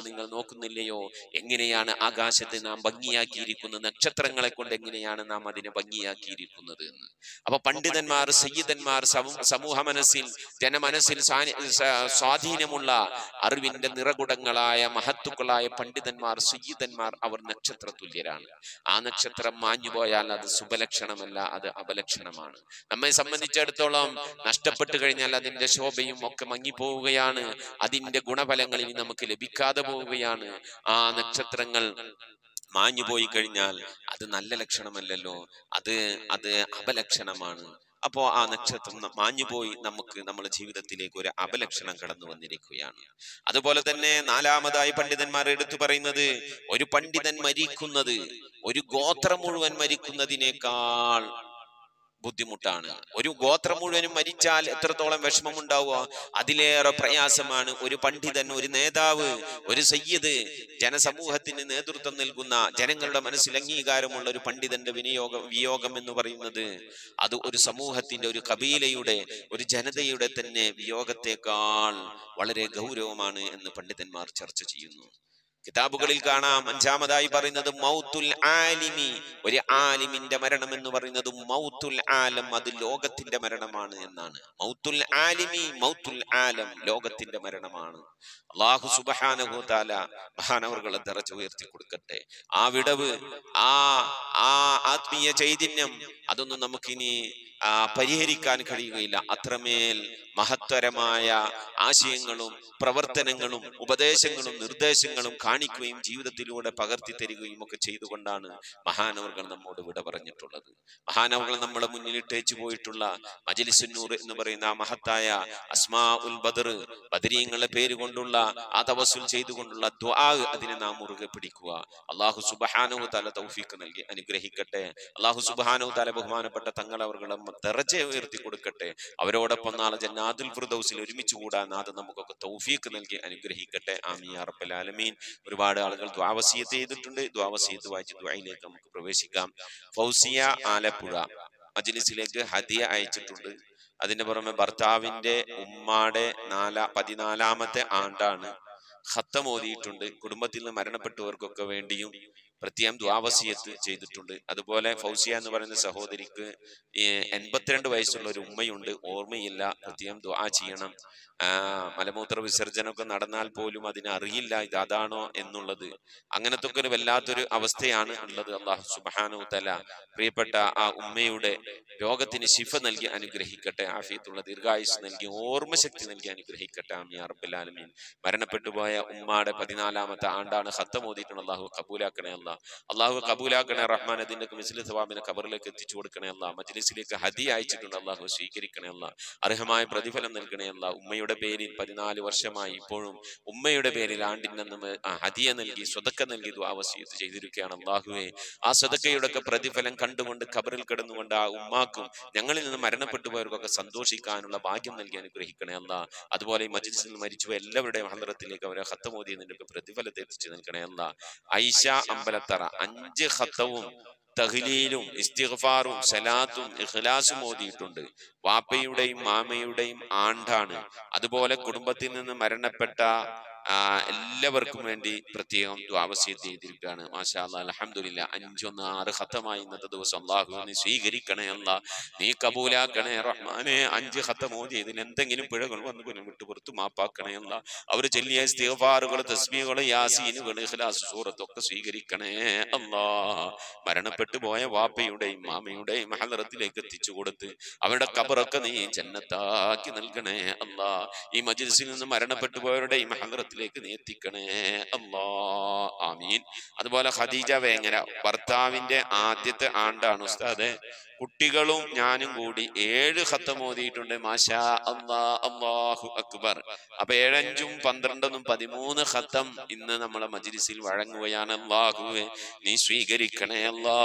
നോക്കുന്നില്ലയോ എങ്ങനെയാണ് ആകാശത്തെ നാം ഭംഗിയാക്കിയിരിക്കുന്നത് നക്ഷത്രങ്ങളെ കൊണ്ട് എങ്ങനെയാണ് നാം അതിനെ ഭംഗിയാക്കിയിരിക്കുന്നത് എന്ന് അപ്പൊ പണ്ഡിതന്മാർ സയ്യിദന്മാർ സമൂ- സമൂഹ മനസ്സിൽ ജനമനസ്സിൽ സാനി- സ- സ്വാധീനമുള്ള അറിവിന്റെ നിറകുടങ്ങളായ മഹത്തുക്കളായ പണ്ഡിതന്മാർ സയ്യിദന്മാർ അവർ നക്ഷത്ര തുല്യരാണ് ആ നക്ഷത്രം മാഞ്ഞുപോയാൽ അത് ശുഭലക്ഷണമല്ല അത് അപലക്ഷണമാണ് നമ്മെ സംബന്ധിച്ചിടത്തോളം നഷ്ടപ്പെട്ടു കഴിഞ്ഞാൽ അതിന്റെ ശോഭയും ഒക്കെ മങ്ങിപ്പോവുകയാണ് അതിന്റെ ഗുണഫലങ്ങൾ ഇനി നമുക്ക് ലഭിക്കാതെ പോവുകയാണ് ആ നക്ഷത്രങ്ങൾ മാഞ്ഞു പോയി കഴിഞ്ഞാൽ അത് നല്ല ലക്ഷണമല്ലല്ലോ അത് അത് അപലക്ഷണമാണ് അപ്പോ ആ നക്ഷത്രം ന- മാഞ്ഞുപോയി നമുക്ക് നമ്മുടെ ജീവിതത്തിലേക്ക് ഒരു അപലക്ഷണം കടന്നു വന്നിരിക്കുകയാണ് അതുപോലെ തന്നെ നാലാമതായി പണ്ഡിതന്മാർ എടുത്തു പറയുന്നത് ഒരു പണ്ഡിതൻ മരിക്കുന്നത് ഒരു ഗോത്രം മുഴുവൻ മരിക്കുന്നതിനേക്കാൾ ബുദ്ധിമുട്ടാണ് ഒരു ഗോത്രം മുഴുവനും മരിച്ചാൽ എത്രത്തോളം വിഷമമുണ്ടാവുക അതിലേറെ പ്രയാസമാണ് ഒരു പണ്ഡിതൻ ഒരു നേതാവ് ഒരു സയ്യിദ് ജനസമൂഹത്തിന് നേതൃത്വം നൽകുന്ന ജനങ്ങളുടെ മനസ്സിൽ അംഗീകാരമുള്ള ഒരു പണ്ഡിതന്റെ വിനിയോഗം വിയോഗം എന്ന് പറയുന്നത് അത് ഒരു സമൂഹത്തിന്റെ ഒരു കബീലയുടെ ഒരു ജനതയുടെ തന്നെ വിയോഗത്തെക്കാൾ വളരെ ഗൗരവമാണ് എന്ന് പണ്ഡിതന്മാർ ചർച്ച ചെയ്യുന്നു കിതാബുകളിൽ കാണാം അഞ്ചാമതായി പറയുന്നത് മൗത്തുൽ ആലിമി ഒരു ആലിമിന്റെ മരണം എന്ന് പറയുന്നത് മൗത്തുൽ ആലം അത് ലോകത്തിന്റെ മരണമാണ് എന്നാണ് മൗത്തുൽ ആലിമി മൗത്തുൽ ആലം ലോകത്തിന്റെ മരണമാണ് അള്ളാഹു സുബഹാനഹു താല മഹാനവർകളെ നിറച്ച് ഉയർത്തി കൊടുക്കട്ടെ ആ വിടവ് ആ ആ ആത്മീയ ചൈതന്യം അതൊന്നും നമുക്കിനി ആ, പരിഹരിക്കാൻ കഴിയുകയില്ല അത്രമേൽ മഹത്തരമായ ആശയങ്ങളും പ്രവർത്തനങ്ങളും ഉപദേശങ്ങളും നിർദ്ദേശങ്ങളും കാണിക്കുകയും ജീവിതത്തിലൂടെ പകർത്തി തരികയും ഒക്കെ ചെയ്തുകൊണ്ടാണ് മഹാനവർകൾ നമ്മോട് വിട പറഞ്ഞിട്ടുള്ളത് മഹാനവർകൾ നമ്മളെ മുന്നിലിട്ടേച്ചു പോയിട്ടുള്ള മജലിസുന്നൂർ എന്ന് പറയുന്ന ആ മഹത്തായ അസ്മാ ഉൽ ബദർ ബദരീങ്ങളെ പേര് കൊണ്ടുള്ള ആ തവസുൽ ചെയ്തുകൊണ്ടുള്ള ദ്വാ അതിനെ നാം മുറുകെ പിടിക്കുക അള്ളാഹു സുബഹാനു തല തൗഫീക്ക് നൽകി അനുഗ്രഹിക്കട്ടെ അള്ളാഹു സുബഹാനു തല ബഹുമാനപ്പെട്ട തങ്ങൾ അവർകളെ ദറജ ഉയർത്തി കൊടുക്കട്ടെ അവരോടൊപ്പം നാളെ ജന്നാദുൽ ഫിർദൗസിൽ ഒരുമിച്ച് കൂടാൻ നാഥ നമുക്കൊക്കെ തൗഫീക്ക് നൽകി അനുഗ്രഹിക്കട്ടെ ആമിയ റബ്ബൽ ആലമീൻ ഒരുപാട് ആളുകൾ ദ്വാവസീയത്ത് ചെയ്തിട്ടുണ്ട് ദ്വാവസീയത്ത് വായിച്ച് ദ്വായിലേക്ക് നമുക്ക് പ്രവേശിക്കാം ഫൗസിയ ആലപ്പുഴ മജ്ലിസിലേക്ക് ഹദിയ അയച്ചിട്ടുണ്ട് അതിന്റെ പുറമെ ഭർത്താവിന്റെ ഉമ്മാടെ നാലാ പതിനാലാമത്തെ ആണ്ടാണ് ഖത്തം ഓതിയിട്ടുണ്ട് കുടുംബത്തിൽ നിന്ന് മരണപ്പെട്ടവർക്കൊക്കെ വേണ്ടിയും പ്രത്യേകം ദ്വാവസീയത്ത് ചെയ്തിട്ടുണ്ട് അതുപോലെ ഫൗസിയ എന്ന് പറയുന്ന സഹോദരിക്ക് ഈ എൺപത്തിരണ്ട് വയസ്സുള്ള ഒരു ഉമ്മയുണ്ട് ഓർമ്മയില്ല പ്രത്യേകം ദ്വാ ചെയ്യണം ആ മലമൂത്ര വിസർജനമൊക്കെ നടന്നാൽ പോലും അതിന് അറിയില്ല ഇത് അതാണോ എന്നുള്ളത് അങ്ങനത്തെ ഒക്കെ ഒരു വല്ലാത്തൊരു അവസ്ഥയാണ് ഉള്ളത് അള്ളാഹു സുബാനു തല പ്രിയപ്പെട്ട ആ ഉമ്മയുടെ രോഗത്തിന് ശിഫ നൽകി അനുഗ്രഹിക്കട്ടെ ആഫിയത്തുള്ള ദീർഘായുസ് നൽകി ഓർമ്മശക്തി നൽകി അനുഗ്രഹിക്കട്ടെ ആമിയ റബ്ബുലാലമീൻ മരണപ്പെട്ടു പോയ ഉമ്മാടെ പതിനാലാമത്തെ ആണ്ടാണ് ഹത്തം ഓതിയിട്ടുണ്ട് അള്ളാഹു കബൂലാക്കണേ അല്ല അള്ളാഹു കബൂലാക്കണേ റഹ്മാൻ അതിന്റെ മിസ്ലി സവാബിനെ ഖബറിലേക്ക് എത്തിച്ചു കൊടുക്കണേ അല്ല മജ്ലിസിലേക്ക് ഹദി അയച്ചിട്ടുണ്ട് അള്ളാഹു സ്വീകരിക്കണേ അല്ല അർഹമായ പ്രതിഫലം നൽകണേ അല്ല ഉമ്മയുടെ പേരിൽ പതിനാല് വർഷമായി ഇപ്പോഴും ഉമ്മയുടെ പേരിൽ ആണ്ടിനെന്ന് ഹദിയ നൽകി സ്വതക്ക നൽകി ദ്വാവസീയത്ത് ചെയ്തിരിക്കുകയാണ് അള്ളാഹുവെ ആ സ്വതക്കയുടെ ഒക്കെ പ്രതിഫലം കണ്ടുകൊണ്ട് ഖബറിൽ കിടന്നുകൊണ്ട് ആ ഉമ്മാക്കും ഞങ്ങളിൽ നിന്ന് മരണപ്പെട്ടു പോയവർക്കൊക്കെ സന്തോഷിക്കാനുള്ള ഭാഗ്യം നൽകി അനുഗ്രഹിക്കണേ അല്ല അതുപോലെ ഈ മജ്ലിസിൽ നിന്ന് മരിച്ചുപോയ എല്ലാവരുടെയും ഹലറത്തിലേക്ക് അവരെ ഹത്തമോദിയതിന്റെ ഒക്കെ പ്രതിഫലത്തെ എത്തിച്ചു നൽകണേ അല്ല ഐഷ അമ്പലത്തറ അഞ്ച് ഹത്തവും തഹ്ലീലും ഇസ്തിഗ്ഫാറും സലാത്തും ഇഖ്ലാസും ഓതിയിട്ടുണ്ട് വാപ്പയുടെയും മാമയുടെയും ആണ്ടാണ് അതുപോലെ കുടുംബത്തിൽ നിന്ന് മരണപ്പെട്ട ആ, എല്ലാവർക്കും വേണ്ടി പ്രത്യേകം ദ്വാവസ്യം ചെയ്തിരിക്കുകയാണ് മാഷാ അല്ലാ അലഹമില്ല അഞ്ചൊന്ന് ആറ് ഹത്തമായി ഇന്നത്തെ ദിവസം അള്ളാഹു നീ സ്വീകരിക്കണേ അല്ല നീ കബൂലാക്കണേ റഹ്മാനെ അഞ്ച് ഹത്തമോ ചെയ്തതിൽ എന്തെങ്കിലും പിഴകൾ വന്നു പിന്നെ വിട്ടുപുറത്ത് മാപ്പാക്കണേ അല്ല അവർ ചെല്ലിയ ഇസ്തിഗ്ഫാറുകൾ തസ്ബീഹുകൾ യാസീനുകൾ ഇഖ്ലാസ് സൂറത്തൊക്കെ സ്വീകരിക്കണേ അല്ലാ മരണപ്പെട്ടു പോയ വാപ്പയുടെയും മാമയുടെയും ഹലറത്തിലേക്ക് എത്തിച്ചു കൊടുത്ത് അവരുടെ കബറൊക്കെ നീ ജന്നത്താക്കി നൽകണേ അല്ലാ ഈ മജിൽസിൽ നിന്ന് മരണപ്പെട്ടു പോയവരുടെയും ഹലറത്തിലേക്ക് നീ എത്തിക്കണേ അല്ലാ ആമീൻ അതുപോലെ ഖദീജ വേങ്ങര ഭർത്താവിന്റെ ആദ്യത്തെ ആണ്ടാണ് ഉസ്താദെ കുട്ടികളും ഞാനും കൂടി ഏഴ് ഖത്തം ഓതിയിട്ടുണ്ട് മാഷാ അല്ലാ അല്ലാഹു അക്ബർ അപ്പൊ ഏഴഞ്ചും പന്ത്രണ്ടൊന്നും പതിമൂന്ന് ഖത്തം ഇന്ന് നമ്മളെ മജ്ലിസിൽ വഴങ്ങുകയാണ് അല്ലാഹുവെ നീ സ്വീകരിക്കണേ അല്ലാ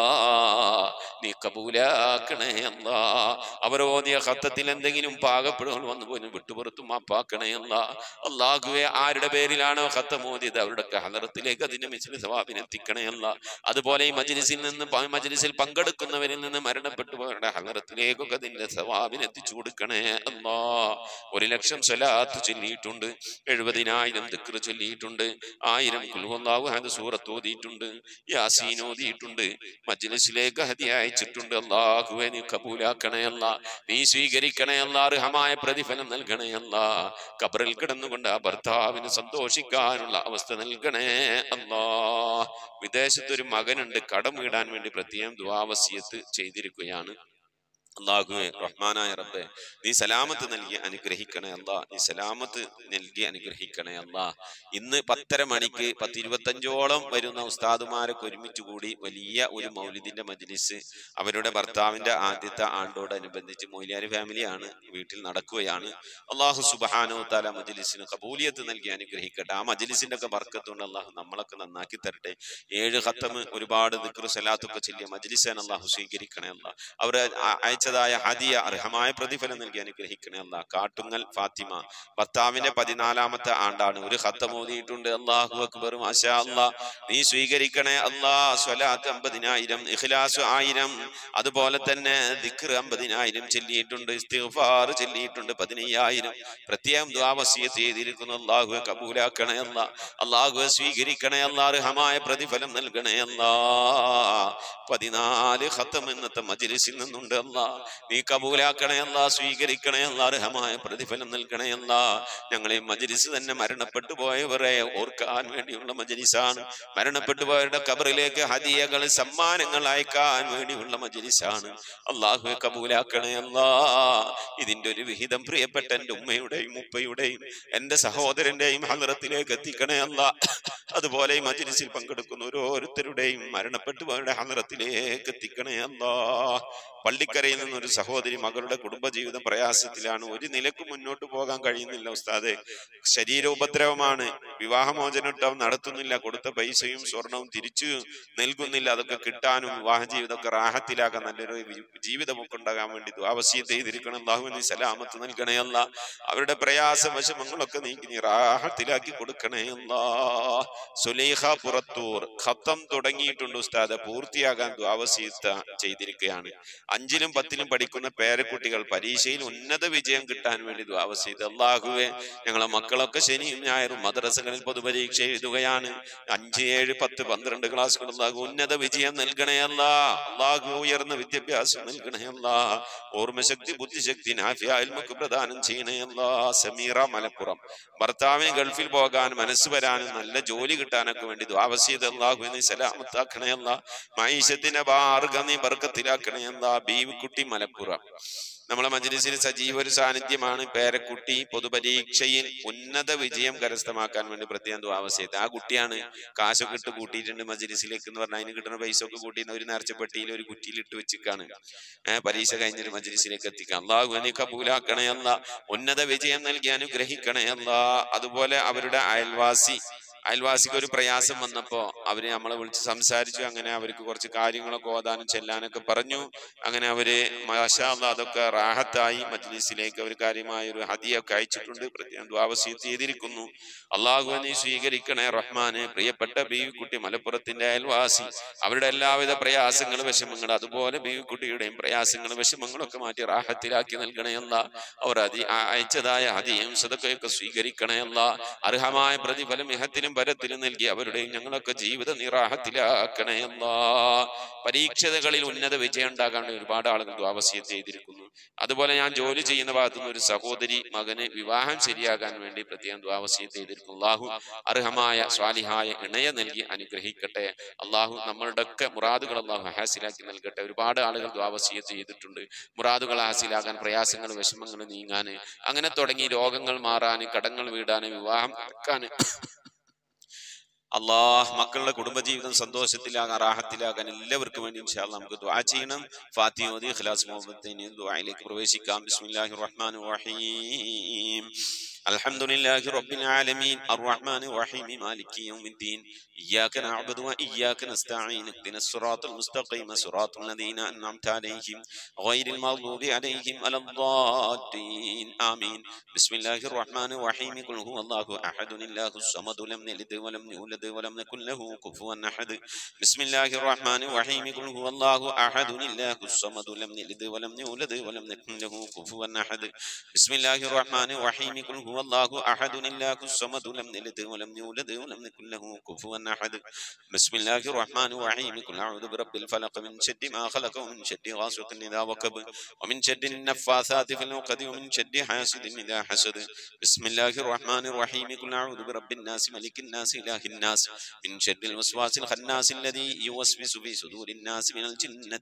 നീ കബൂലാക്കണേ അല്ലാ അവർ ഓതിയ ഖത്തത്തിൽ എന്തെങ്കിലും പാകപ്പെടുകൾ വന്നു പോയി വിട്ടുപുറത്തും മാപ്പാക്കണേ അല്ലാ അള്ളാഹുവെ ആരുടെ പേരിലാണോ ഖത്തം ഓതിയത് അവരുടെ ഹലറത്തിലേക്ക് അതിന്റെ മിശ്രി സവാബിനെ എത്തിക്കണേ അല്ല അതുപോലെ ഈ മജ്ലിസിൽ നിന്ന് പ- മജ്ലിസിൽ പങ്കെടുക്കുന്നവരിൽ നിന്ന് മരണപ്പെട്ട മരണപ്പെട്ടു പോയവരുടെ ഹലറത്തിലേക്കൊക്കെ നിന്റെ സവാബിന് എത്തിച്ചു കൊടുക്കണേ അല്ലാ ഒരു ലക്ഷം സ്വലാത്ത് ചൊല്ലിയിട്ടുണ്ട് എഴുപതിനായിരം ദിക്ർ ചൊല്ലിയിട്ടുണ്ട് ആയിരം കുൽഹുല്ലാഹു ഹദ് സൂറത്ത് ഓതിയിട്ടുണ്ട് യാസീൻ ഓതിയിട്ടുണ്ട് മജ്ലിസിലേക്ക് ഹദി അയച്ചിട്ടുണ്ട് അല്ലാഹുവെ നീ കബൂലാക്കണേ അല്ല നീ സ്വീകരിക്കണേ അല്ല അർഹമായ പ്രതിഫലം നൽകണേ അല്ല കബറിൽ കിടന്നുകൊണ്ട് ആ ഭർത്താവിന് സന്തോഷിക്കാനുള്ള അവസ്ഥ നൽകണേ അല്ലാ വിദേശത്തൊരു മകനുണ്ട് കടം വീടാൻ വേണ്ടി പ്രത്യേകം ദ്വാവസ്യത്ത് ചെയ്തിരിക്കുകയാണ് അള്ളാഹുവെ റഹ്മാനായ റബ്ബെ നീ സലാമത്ത് നൽകി അനുഗ്രഹിക്കണേ അല്ലാ നീ സലാമത്ത് നൽകി അനുഗ്രഹിക്കണേ അല്ലാ ഇന്ന് പത്തര മണിക്ക് പത്തിരുപത്തഞ്ചോളം വരുന്ന ഉസ്താദുമാരൊക്കെ ഒരുമിച്ച് കൂടി വലിയ ഒരു മൗലിദിന്റെ മജ്ലിസ് അവരുടെ ഭർത്താവിന്റെ ആദ്യത്തെ ആണ്ടോടനുബന്ധിച്ച് മൊയ്ലിയാർ ഫാമിലിയാണ് വീട്ടിൽ നടക്കുകയാണ് അള്ളാഹു സുബാനോ താല മജ്ലിസിന് കബൂലിയത്ത് നൽകി അനുഗ്രഹിക്കട്ടെ ആ മജ്ലിസിന്റെ ഒക്കെ ബർക്കത്തുകൊണ്ട് അള്ളാഹു നമ്മളൊക്കെ നന്നാക്കി തരട്ടെ ഏഴ് ഖത്തമ് ഒരുപാട് ദിക്ർ സലാത്തൊക്കെ ചെല്ലിയ മജ്ലിസാൻ അള്ളാഹു സ്വീകരിക്കണേ അല്ല അവർ അയച്ചതായ ഹദിയ അർഹമായ പ്രതിഫലം നൽകി അനുഗ്രഹിക്കണേ അല്ല കാട്ടുങ്ങൽ ഫാത്തിമ ഭർത്താവിന്റെ പതിനാലാമത്തെ ആണ്ടാണ് ഒരു ഖത്തം ഓതിയിട്ടുണ്ട് അള്ളാഹു അക്ബർ മാഷാ അല്ലാ നീ സ്വീകരിക്കണേ അല്ലാ സ്വലാത്ത് അമ്പതിനായിരം ഇഖ്ലാസ് ആയിരം അതുപോലെ തന്നെ ദിക്ർ അമ്പതിനായിരം ചെല്ലിയിട്ടുണ്ട് ഇസ്തിഗ്ഫാർ ചെല്ലിയിട്ടുണ്ട് പതിനയ്യായിരം പ്രത്യേകം ദ്വാവസ്യത്ത് ചെയ്തിരിക്കുന്നു അള്ളാഹുവെ കബൂലാക്കണേ അല്ല അള്ളാഹുവെ സ്വീകരിക്കണേ അല്ല അർഹമായ പ്രതിഫലം നൽകണേ അല്ല പതിനാല് ഖത്തം ഇന്നത്തെ മജ്ലിസിൽ നിന്നുണ്ട് അല്ല നീ കബൂലാക്കണേ അല്ല സ്വീകരിക്കണേ അല്ല അർഹമായ പ്രതിഫലം നൽകണേ അല്ല ഞങ്ങളെ മജ്ലിസ് തന്നെ മരണപ്പെട്ടു പോയവരെ ഓർക്കാൻ വേണ്ടിയുള്ള മജ്ലിസാണ് മരണപ്പെട്ടു പോയവരുടെ കബറിലേക്ക് ഹദിയകൾ സമ്മാനങ്ങൾ അയക്കാൻ വേണ്ടിയുള്ള മജ്ലിസാണ് അള്ളാഹുവെ കബൂലാക്കണേ അല്ലാ ഇതിന്റെ ഒരു വിഹിതം പ്രിയപ്പെട്ട എൻ്റെ ഉമ്മയുടെയും ഉപ്പയുടെയും എൻ്റെ സഹോദരന്റെയും ഹലറത്തിലേക്ക് എത്തിക്കണേ അല്ല അതുപോലെ ഈ മജ്ലിസിൽ പങ്കെടുക്കുന്ന ഓരോരുത്തരുടെയും മരണപ്പെട്ടു പോയവരുടെ ഹലറത്തിലേക്ക് എത്തിക്കണേ അല്ലാ പള്ളിക്കരയിൽ നിന്നൊരു സഹോദരി മകളുടെ കുടുംബജീവിതം പ്രയാസത്തിലാണ് ഒരു നിലക്ക് മുന്നോട്ട് പോകാൻ കഴിയുന്നില്ല ഉസ്താദെ ശരീരോപദ്രവമാണ് വിവാഹമോചനം നടത്തുന്നില്ല കൊടുത്ത പൈസയും സ്വർണവും തിരിച്ചു നൽകുന്നില്ല അതൊക്കെ കിട്ടാനും വിവാഹ ജീവിതമൊക്കെ റാഹത്തിലാക്കാൻ നല്ലൊരു വി- ജീവിതമൊക്കെ ഉണ്ടാകാൻ വേണ്ടി ആവശ്യം ചെയ്തിരിക്കണം അള്ളാഹു നീ സലാമത്ത് നൽകണേ അല്ല അവരുടെ പ്രയാസ വശമങ്ങളൊക്കെ നീക്കി നീ റാഹത്തിലാക്കി കൊടുക്കണേ അല്ലാ സുലൈഹ പുറത്തൂർ ഖത്തം തുടങ്ങിയിട്ടുണ്ട് ഉസ്താദ് പൂർത്തിയാകാൻ ദ്വാവസീത്ത ചെയ്തിരിക്കുകയാണ് അഞ്ചിലും പത്തിലും പഠിക്കുന്ന പേരക്കുട്ടികൾ പരീക്ഷയിൽ ഉന്നത വിജയം കിട്ടാൻ വേണ്ടി ദ്വാവസീത്ത് അള്ളാഹുവെ ഞങ്ങളെ മക്കളൊക്കെ ശനിയും ഞായറും മദ്രസകളിൽ പൊതുപരീക്ഷ എഴുതുകയാണ് അഞ്ച് ഏഴ് പത്ത് പന്ത്രണ്ട് ക്ലാസ്സുകൾ അള്ളാഹു ഉന്നത വിജയം നൽകണേ അല്ല അള്ളാഹു ഉയർന്ന വിദ്യാഭ്യാസം നൽകണേ അല്ല ഓർമ്മശക്തി ബുദ്ധിശക്തി നാഫ്യാൽമക്ക് പ്രദാനം ചെയ്യണേ അല്ല സമീറ മലപ്പുറം ഭർത്താവിന് ഗൾഫിൽ പോകാൻ മനസ്സ് വരാനും നല്ല ജോലി കിട്ടാനൊക്കെ വേണ്ടി ദ്വാവസീത് അള്ളാഹു നീ സലാമത്താക്കണേ അല്ല മൈഷത്തിന്റെ മാർഗം നീ ബർക്കത്തിലാക്കണേ അല്ല ബീവിക്കുട്ടി മലപ്പുറം നമ്മളെ മജ്ലിസിൽ സജീവ ഒരു സാന്നിധ്യമാണ് പേരക്കുട്ടി പൊതുപരീക്ഷയിൽ ഉന്നത വിജയം കരസ്ഥമാക്കാൻ വേണ്ടി പ്രത്യേകം ദ്വാവസ്യത്ത് ആ കുട്ടിയാണ് കാശൊക്കെ ഇട്ട് കൂട്ടിയിട്ടുണ്ട് മജ്ലിസിലേക്ക് എന്ന് പറഞ്ഞാൽ അതിന് കിട്ടുന്ന പൈസ ഒക്കെ കൂട്ടി ഒരു നേർച്ചപ്പെട്ടിയിൽ ഒരു കുറ്റിയിൽ ഇട്ട് വെച്ചിക്കാണ് ഏഹ് പരീക്ഷ കഴിഞ്ഞൊരു മജ്ലിസിലേക്ക് എത്തിക്കാം അള്ളാഹു നീ കബൂലാക്കണേ അല്ല ഉന്നത വിജയം നൽകി അനുഗ്രഹിക്കണേ അല്ല അതുപോലെ അവരുടെ അയൽവാസി അയൽവാസിക്ക് ഒരു പ്രയാസം വന്നപ്പോ അവര് നമ്മളെ വിളിച്ച് സംസാരിച്ചു അങ്ങനെ അവർക്ക് കുറച്ച് കാര്യങ്ങളൊക്കെ ഓതാനും ചെല്ലാനൊക്കെ പറഞ്ഞു അങ്ങനെ അവര് മാഷാ അല്ലാ അതൊക്കെ റാഹത്തായി മജ്ലിസിലേക്ക് അവർ കാര്യമായ ഒരു ഹദിയൊക്കെ അയച്ചിട്ടുണ്ട് പ്രത്യേകം ദ്വാവസ്യത്ത് ചെയ്തിരിക്കുന്നു അള്ളാഹു നീ സ്വീകരിക്കണേ റഹ്മാന് പ്രിയപ്പെട്ട ബീവിക്കുട്ടി മലപ്പുറത്തിന്റെ അയൽവാസി അവരുടെ എല്ലാവിധ പ്രയാസങ്ങളും വിഷമങ്ങളും അതുപോലെ ബീവിക്കുട്ടിയുടെയും പ്രയാസങ്ങളും വിഷമങ്ങളും ഒക്കെ മാറ്റി റാഹത്തിലാക്കി നൽകണേ അല്ല അവർ അതി ആ- അയച്ചതായ ഹദിയും സദക്കയൊക്കെ സ്വീകരിക്കണേ അല്ല അർഹമായ പ്രതിഫലം ഇഹത്തിലും പരത്തിലും നൽകി അവരുടെയും ഞങ്ങളൊക്കെ ജീവിതം നിറാഹത്തിലാക്കണേ അല്ല പരീക്ഷതകളിൽ ഉന്നത വിജയം ഉണ്ടാകാൻ ഒരുപാട് ആളുകൾ ദ്വാവസ്യത്ത് ചെയ്തിരിക്കുന്നു അതുപോലെ ഞാൻ ജോലി ചെയ്യുന്ന ഭാഗത്തു നിന്ന് ഒരു സഹോദരി മകന് വിവാഹം ശരിയാകാൻ വേണ്ടി പ്രത്യേകം ദ്വാവസ്യത്ത് ചെയ്തിരിക്കുന്നു അള്ളാഹു അർഹമായ സ്വാലിഹായ ഇണയ നൽകി അനുഗ്രഹിക്കട്ടെ അള്ളാഹു നമ്മളുടെ ഒക്കെ മുറാദുകൾ അള്ളാഹു ഹാസിലാക്കി നൽകട്ടെ ഒരുപാട് ആളുകൾ ദ്വാവസ്യത്ത് ചെയ്തിട്ടുണ്ട് മുറാദുകൾ ഹാസിലാകാൻ പ്രയാസങ്ങൾ വിഷമങ്ങൾ നീങ്ങാൻ അങ്ങനെ തുടങ്ങി രോഗങ്ങൾ മാറാൻ കടങ്ങൾ വീടാൻ വിവാഹം നടക്കാൻ അള്ളാഹ് മക്കളുടെ കുടുംബജീവിതം സന്തോഷത്തിലാകാൻ റാഹത്തിലാകാൻ എല്ലാവർക്കും വേണ്ടി ഇൻഷാ അല്ലാ നമുക്ക് ദുആ ചെയ്യണം ഫാത്തിമോദി ഖലാസ് മുഹമ്മദ് ദുആയിലേക്ക് പ്രവേശിക്കാം ബിസ്മില്ലാഹിർ റഹ്മാനിർ റഹീം الحمد لله رب العالمين الرحمن الرحيم مالك يوم الدين إياك نعبد وإياك نستعين اهدنا الصراط المستقيم صراط الذين أنعمت عليهم غير المغضوب عليهم ولا الضالين آمين بسم الله الرحمن الرحيم قل هو الله أحد الله الصمد لم يلد ولم يولد ولم يكن له كفوا أحد بسم الله الرحمن الرحيم قل هو الله أحد الله الصمد لم يلد ولم يولد ولم يكن له كفوا أحد بسم الله الرحمن الرحيم قل هو الله أحد الله الصمد لم يلد ولم يولد ولم يكن له كفوا أحد بسم الله الرحمن الرحيم قل أعوذ برب الفلق من شد ما خلق ومن شد غاسق إذا وكب ومن شد النفاثات في العقد ومن شد حاسد إذا حسد بسم الله الرحمن الرحيم قل أعوذ برب الناس ملك الناس إله الناس من شر الوسواس الخناس الذي يوسوس في صدور الناس من الجنة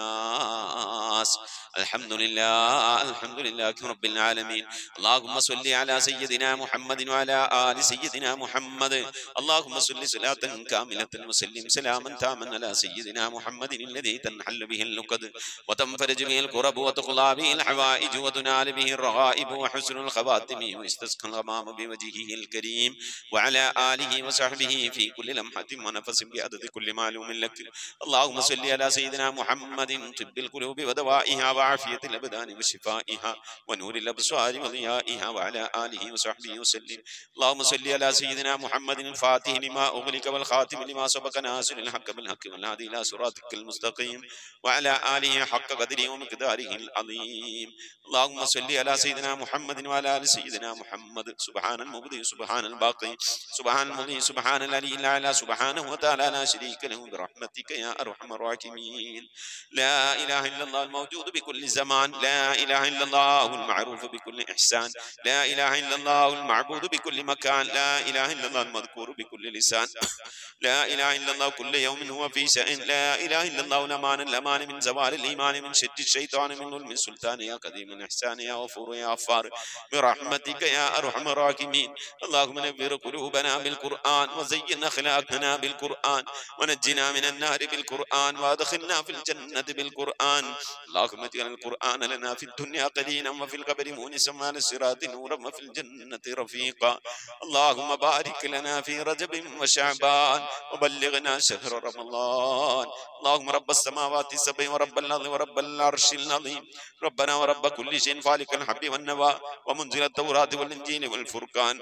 والناس الحمد لله الحمد لله رب العالمين اللهم صل على سيدنا محمد وعلى آل سيدنا محمد اللهم صل صلاة كاملة وسلم سلاما تاما على سيدنا محمد الذي تنحل به اللقد وتنفرج به الكرب وتقضى به الحوائج وتنال به الرغائب وحسن الخواتم ويستسقى الغمام بوجهه الكريم وعلى آله وصحبه في كل لمحة ونفس بعدد كل معلوم لك اللهم صل على سيدنا محمد طب القلوب ودوائها وعافية الأبدان وشفائها ونور الأبصار وضيائها وعلى آله وصحبه وسلم اللهم صل على سيدنا محمد الفاتح لما أغلق والخاتم لما سبق ناصر الحق بالحق والهادي إلى صراطك المستقيم وعلى آله حق قدره ومقداره العظيم اللهم صل على سيدنا محمد وعلى آل سيدنا محمد سبحان المبدئ سبحان الباقي سبحان المضي سبحان العلي الأعلى سبحانه وتعالى لا شريك له برحمتك يا أرحم الراحمين لا إله إلا الله الموجود بكل زمان لا إله إلا الله المعروف بكل إحسان لا إله إلا الله المعبود بكل مكان لا إله إلا الله المذكور بكل لسان لا إله إلا الله كل يوم هو في شأن لا إله إلا الله الأمان الأمان من زوال الإيمان من شد الشيطان من ظلم السلطان يا قديم الإحسان يا غفور يا غفار برحمتك يا أرحم الراحمين اللهم نبر قلوبنا بالقرآن وزين أخلاقنا بالقرآن ونجنا من النار بالقرآن وادخلنا في الجنة بالقرآن اللهم اجعل القرآن لنا في الدنيا قليلا وفي القبر مونسا وعلى الصراط نورا وفي الجنة رفيقا اللهم بارك لنا في رجب وشعبان وبلغنا شهر رمضان اللهم رب السماوات السبع ورب الأرض ورب العرش العظيم ربنا ورب كل شيء فالق الحب والنوى ومنزل التوراة والإنجيل والفرقان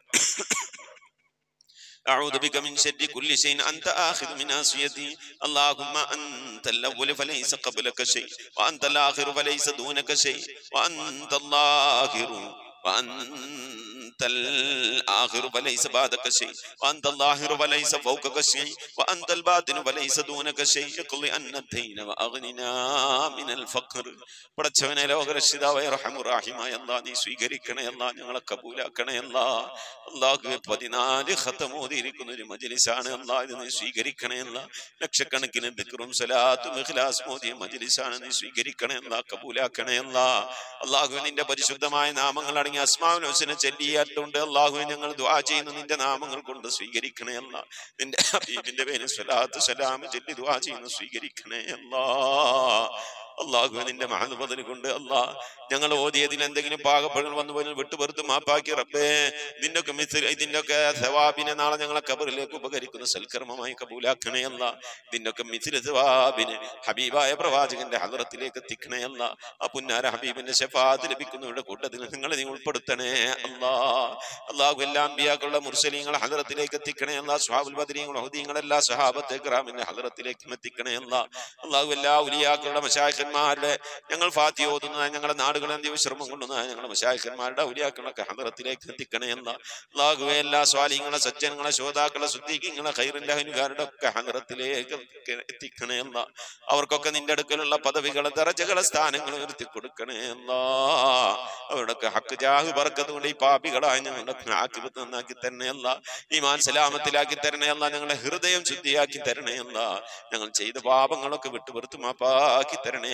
أعوذ بك من شر كل شيء أنت آخذ من ناصيتي اللهم أنت الأول فليس قبلك شيء وأنت الآخر فليس دونك شيء وأنت الظاهر وأنت الآخر فليس بعدك شيء وأنت الظاهر فليس فوقك شيء وأنت الباطن فليس دونك شيء اقض أن الدين وأغننا من الفقر പടച്ചവനെ ലോകരക്ഷിതാവായ റഹമുറാഹിമായ അല്ലാ നീ സ്വീകരിക്കണേ അല്ലാ ഞങ്ങളെ കബൂലാക്കണേ അല്ലാ അള്ളാഹു പതിനാല് ഖത്തമോദിയിരിക്കുന്ന ഒരു മജ്ലിസാണ് അല്ലാ ഇത് നീ സ്വീകരിക്കണേ അല്ലാ ലക്ഷക്കണക്കിന് ദിക്റും സലാത്തും ഇഖ്ലാസ് മോദിയ മജ്ലിസാണ് നീ സ്വീകരിക്കണേ അല്ലാ കബൂലാക്കണേ അല്ലാ അള്ളാഹു നിന്റെ പരിശുദ്ധമായ നാമങ്ങൾ അടങ്ങിയ അസ്മാവുൽ ഹുസനെ ചെല്ലിയാട്ടുണ്ട് അള്ളാഹു ഞങ്ങൾ ദുആ ചെയ്യുന്ന നിന്റെ നാമങ്ങൾ കൊണ്ട് സ്വീകരിക്കണേ അല്ലാ നിന്റെ ഹബീബിന്റെ പേര് സലാത്ത് സലാം ചൊല്ലി ദുആ ചെയ്യുന്നു സ്വീകരിക്കണേ അല്ലാ അള്ളാഹു നിന്റെ മഹാനുപതിന് കൊണ്ട് അല്ലാ ഞങ്ങൾ ഓതിയതിൽ എന്തെങ്കിലും പാകപ്പഴങ്ങൾ വന്നു പോയി വിട്ടുപുറത്ത് മാപ്പാക്കി റബ്ബേ ഇതിന്റെ ഒക്കെ മിസ് ഇതിന്റെ ഒക്കെ സവാബിനെ നാളെ ഞങ്ങളെ കബറിലേക്ക് ഉപകരിക്കുന്ന സൽക്കർമ്മമായി കബൂലാക്കണേ അല്ല ഇതിന്റെ ഒക്കെ മിസിൽ സവാബിന് ഹബീബായ പ്രവാചകന്റെ ഹലറത്തിലേക്ക് എത്തിക്കണേ അല്ല ആ പുന്നാര ഹബീബിന്റെ ഷഫാത്ത് ലഭിക്കുന്നവരുടെ കൂട്ടത്തിൽ നിങ്ങളെ നീ ഉൾപ്പെടുത്തണേ അല്ലാ അള്ളാഹു എല്ലാ അമ്പിയാക്കളുടെ മുർസലീങ്ങളെ ഹലറത്തിലേക്ക് എത്തിക്കണേ അല്ല സ്വാബുൽ ബദരീങ്ങൾ ഹുദീങ്ങളെല്ലാ സഹാബത്തെ ഗ്രാമിന്റെ ഹലറത്തിലേക്ക് എത്തിക്കണേ അല്ല അള്ളാഹു എല്ലാ ഉലിയാക്കളുടെ മശാഖന്മാരുടെ ഞങ്ങൾ ഫാത്തി ഓതുന്ന ഞങ്ങളുടെ നാടുകളെ വിശ്രമം കൊണ്ടുന്ന ഞങ്ങളുടെ മശാഖന്മാരുടെ ഉലിയാക്കളൊക്കെ ഹദറത്തിലേക്ക് എത്തിക്കണേ എന്ന അള്ളാഹുവെ എല്ലാ സ്വാലിങ്ങളെ സജ്ജനങ്ങളെ ശ്രോതാക്കളെ ശുദ്ധീകങ്ങളെ ഖൈറിന്റെ ഹനുകാരുടെ ഒക്കെ ഹദറത്തിലേക്ക് എത്തിക്കണേ എന്ന അവർക്കൊക്കെ നിന്റെ അടുക്കലുള്ള പദവികളെ ദറജകളെ സ്ഥാനങ്ങൾ ഉയർത്തി കൊടുക്കണേ എന്നാ അവരുടെയൊക്കെ ഹക്ക് ജാഹ് പറക്കതുകൊണ്ട് ഈ പാപികളായ ഞങ്ങളുടെ ആക്കിപത്ത് നന്നാക്കി തരണേ അല്ല ഈമാൻ സലാമത്തിലാക്കി തരണേ അല്ല ഞങ്ങളുടെ ഹൃദയം ശുദ്ധിയാക്കി തരണേ അല്ല ഞങ്ങൾ ചെയ്ത പാപങ്ങളൊക്കെ വിട്ടുപുറത്ത് മാപ്പാക്കി തരണേ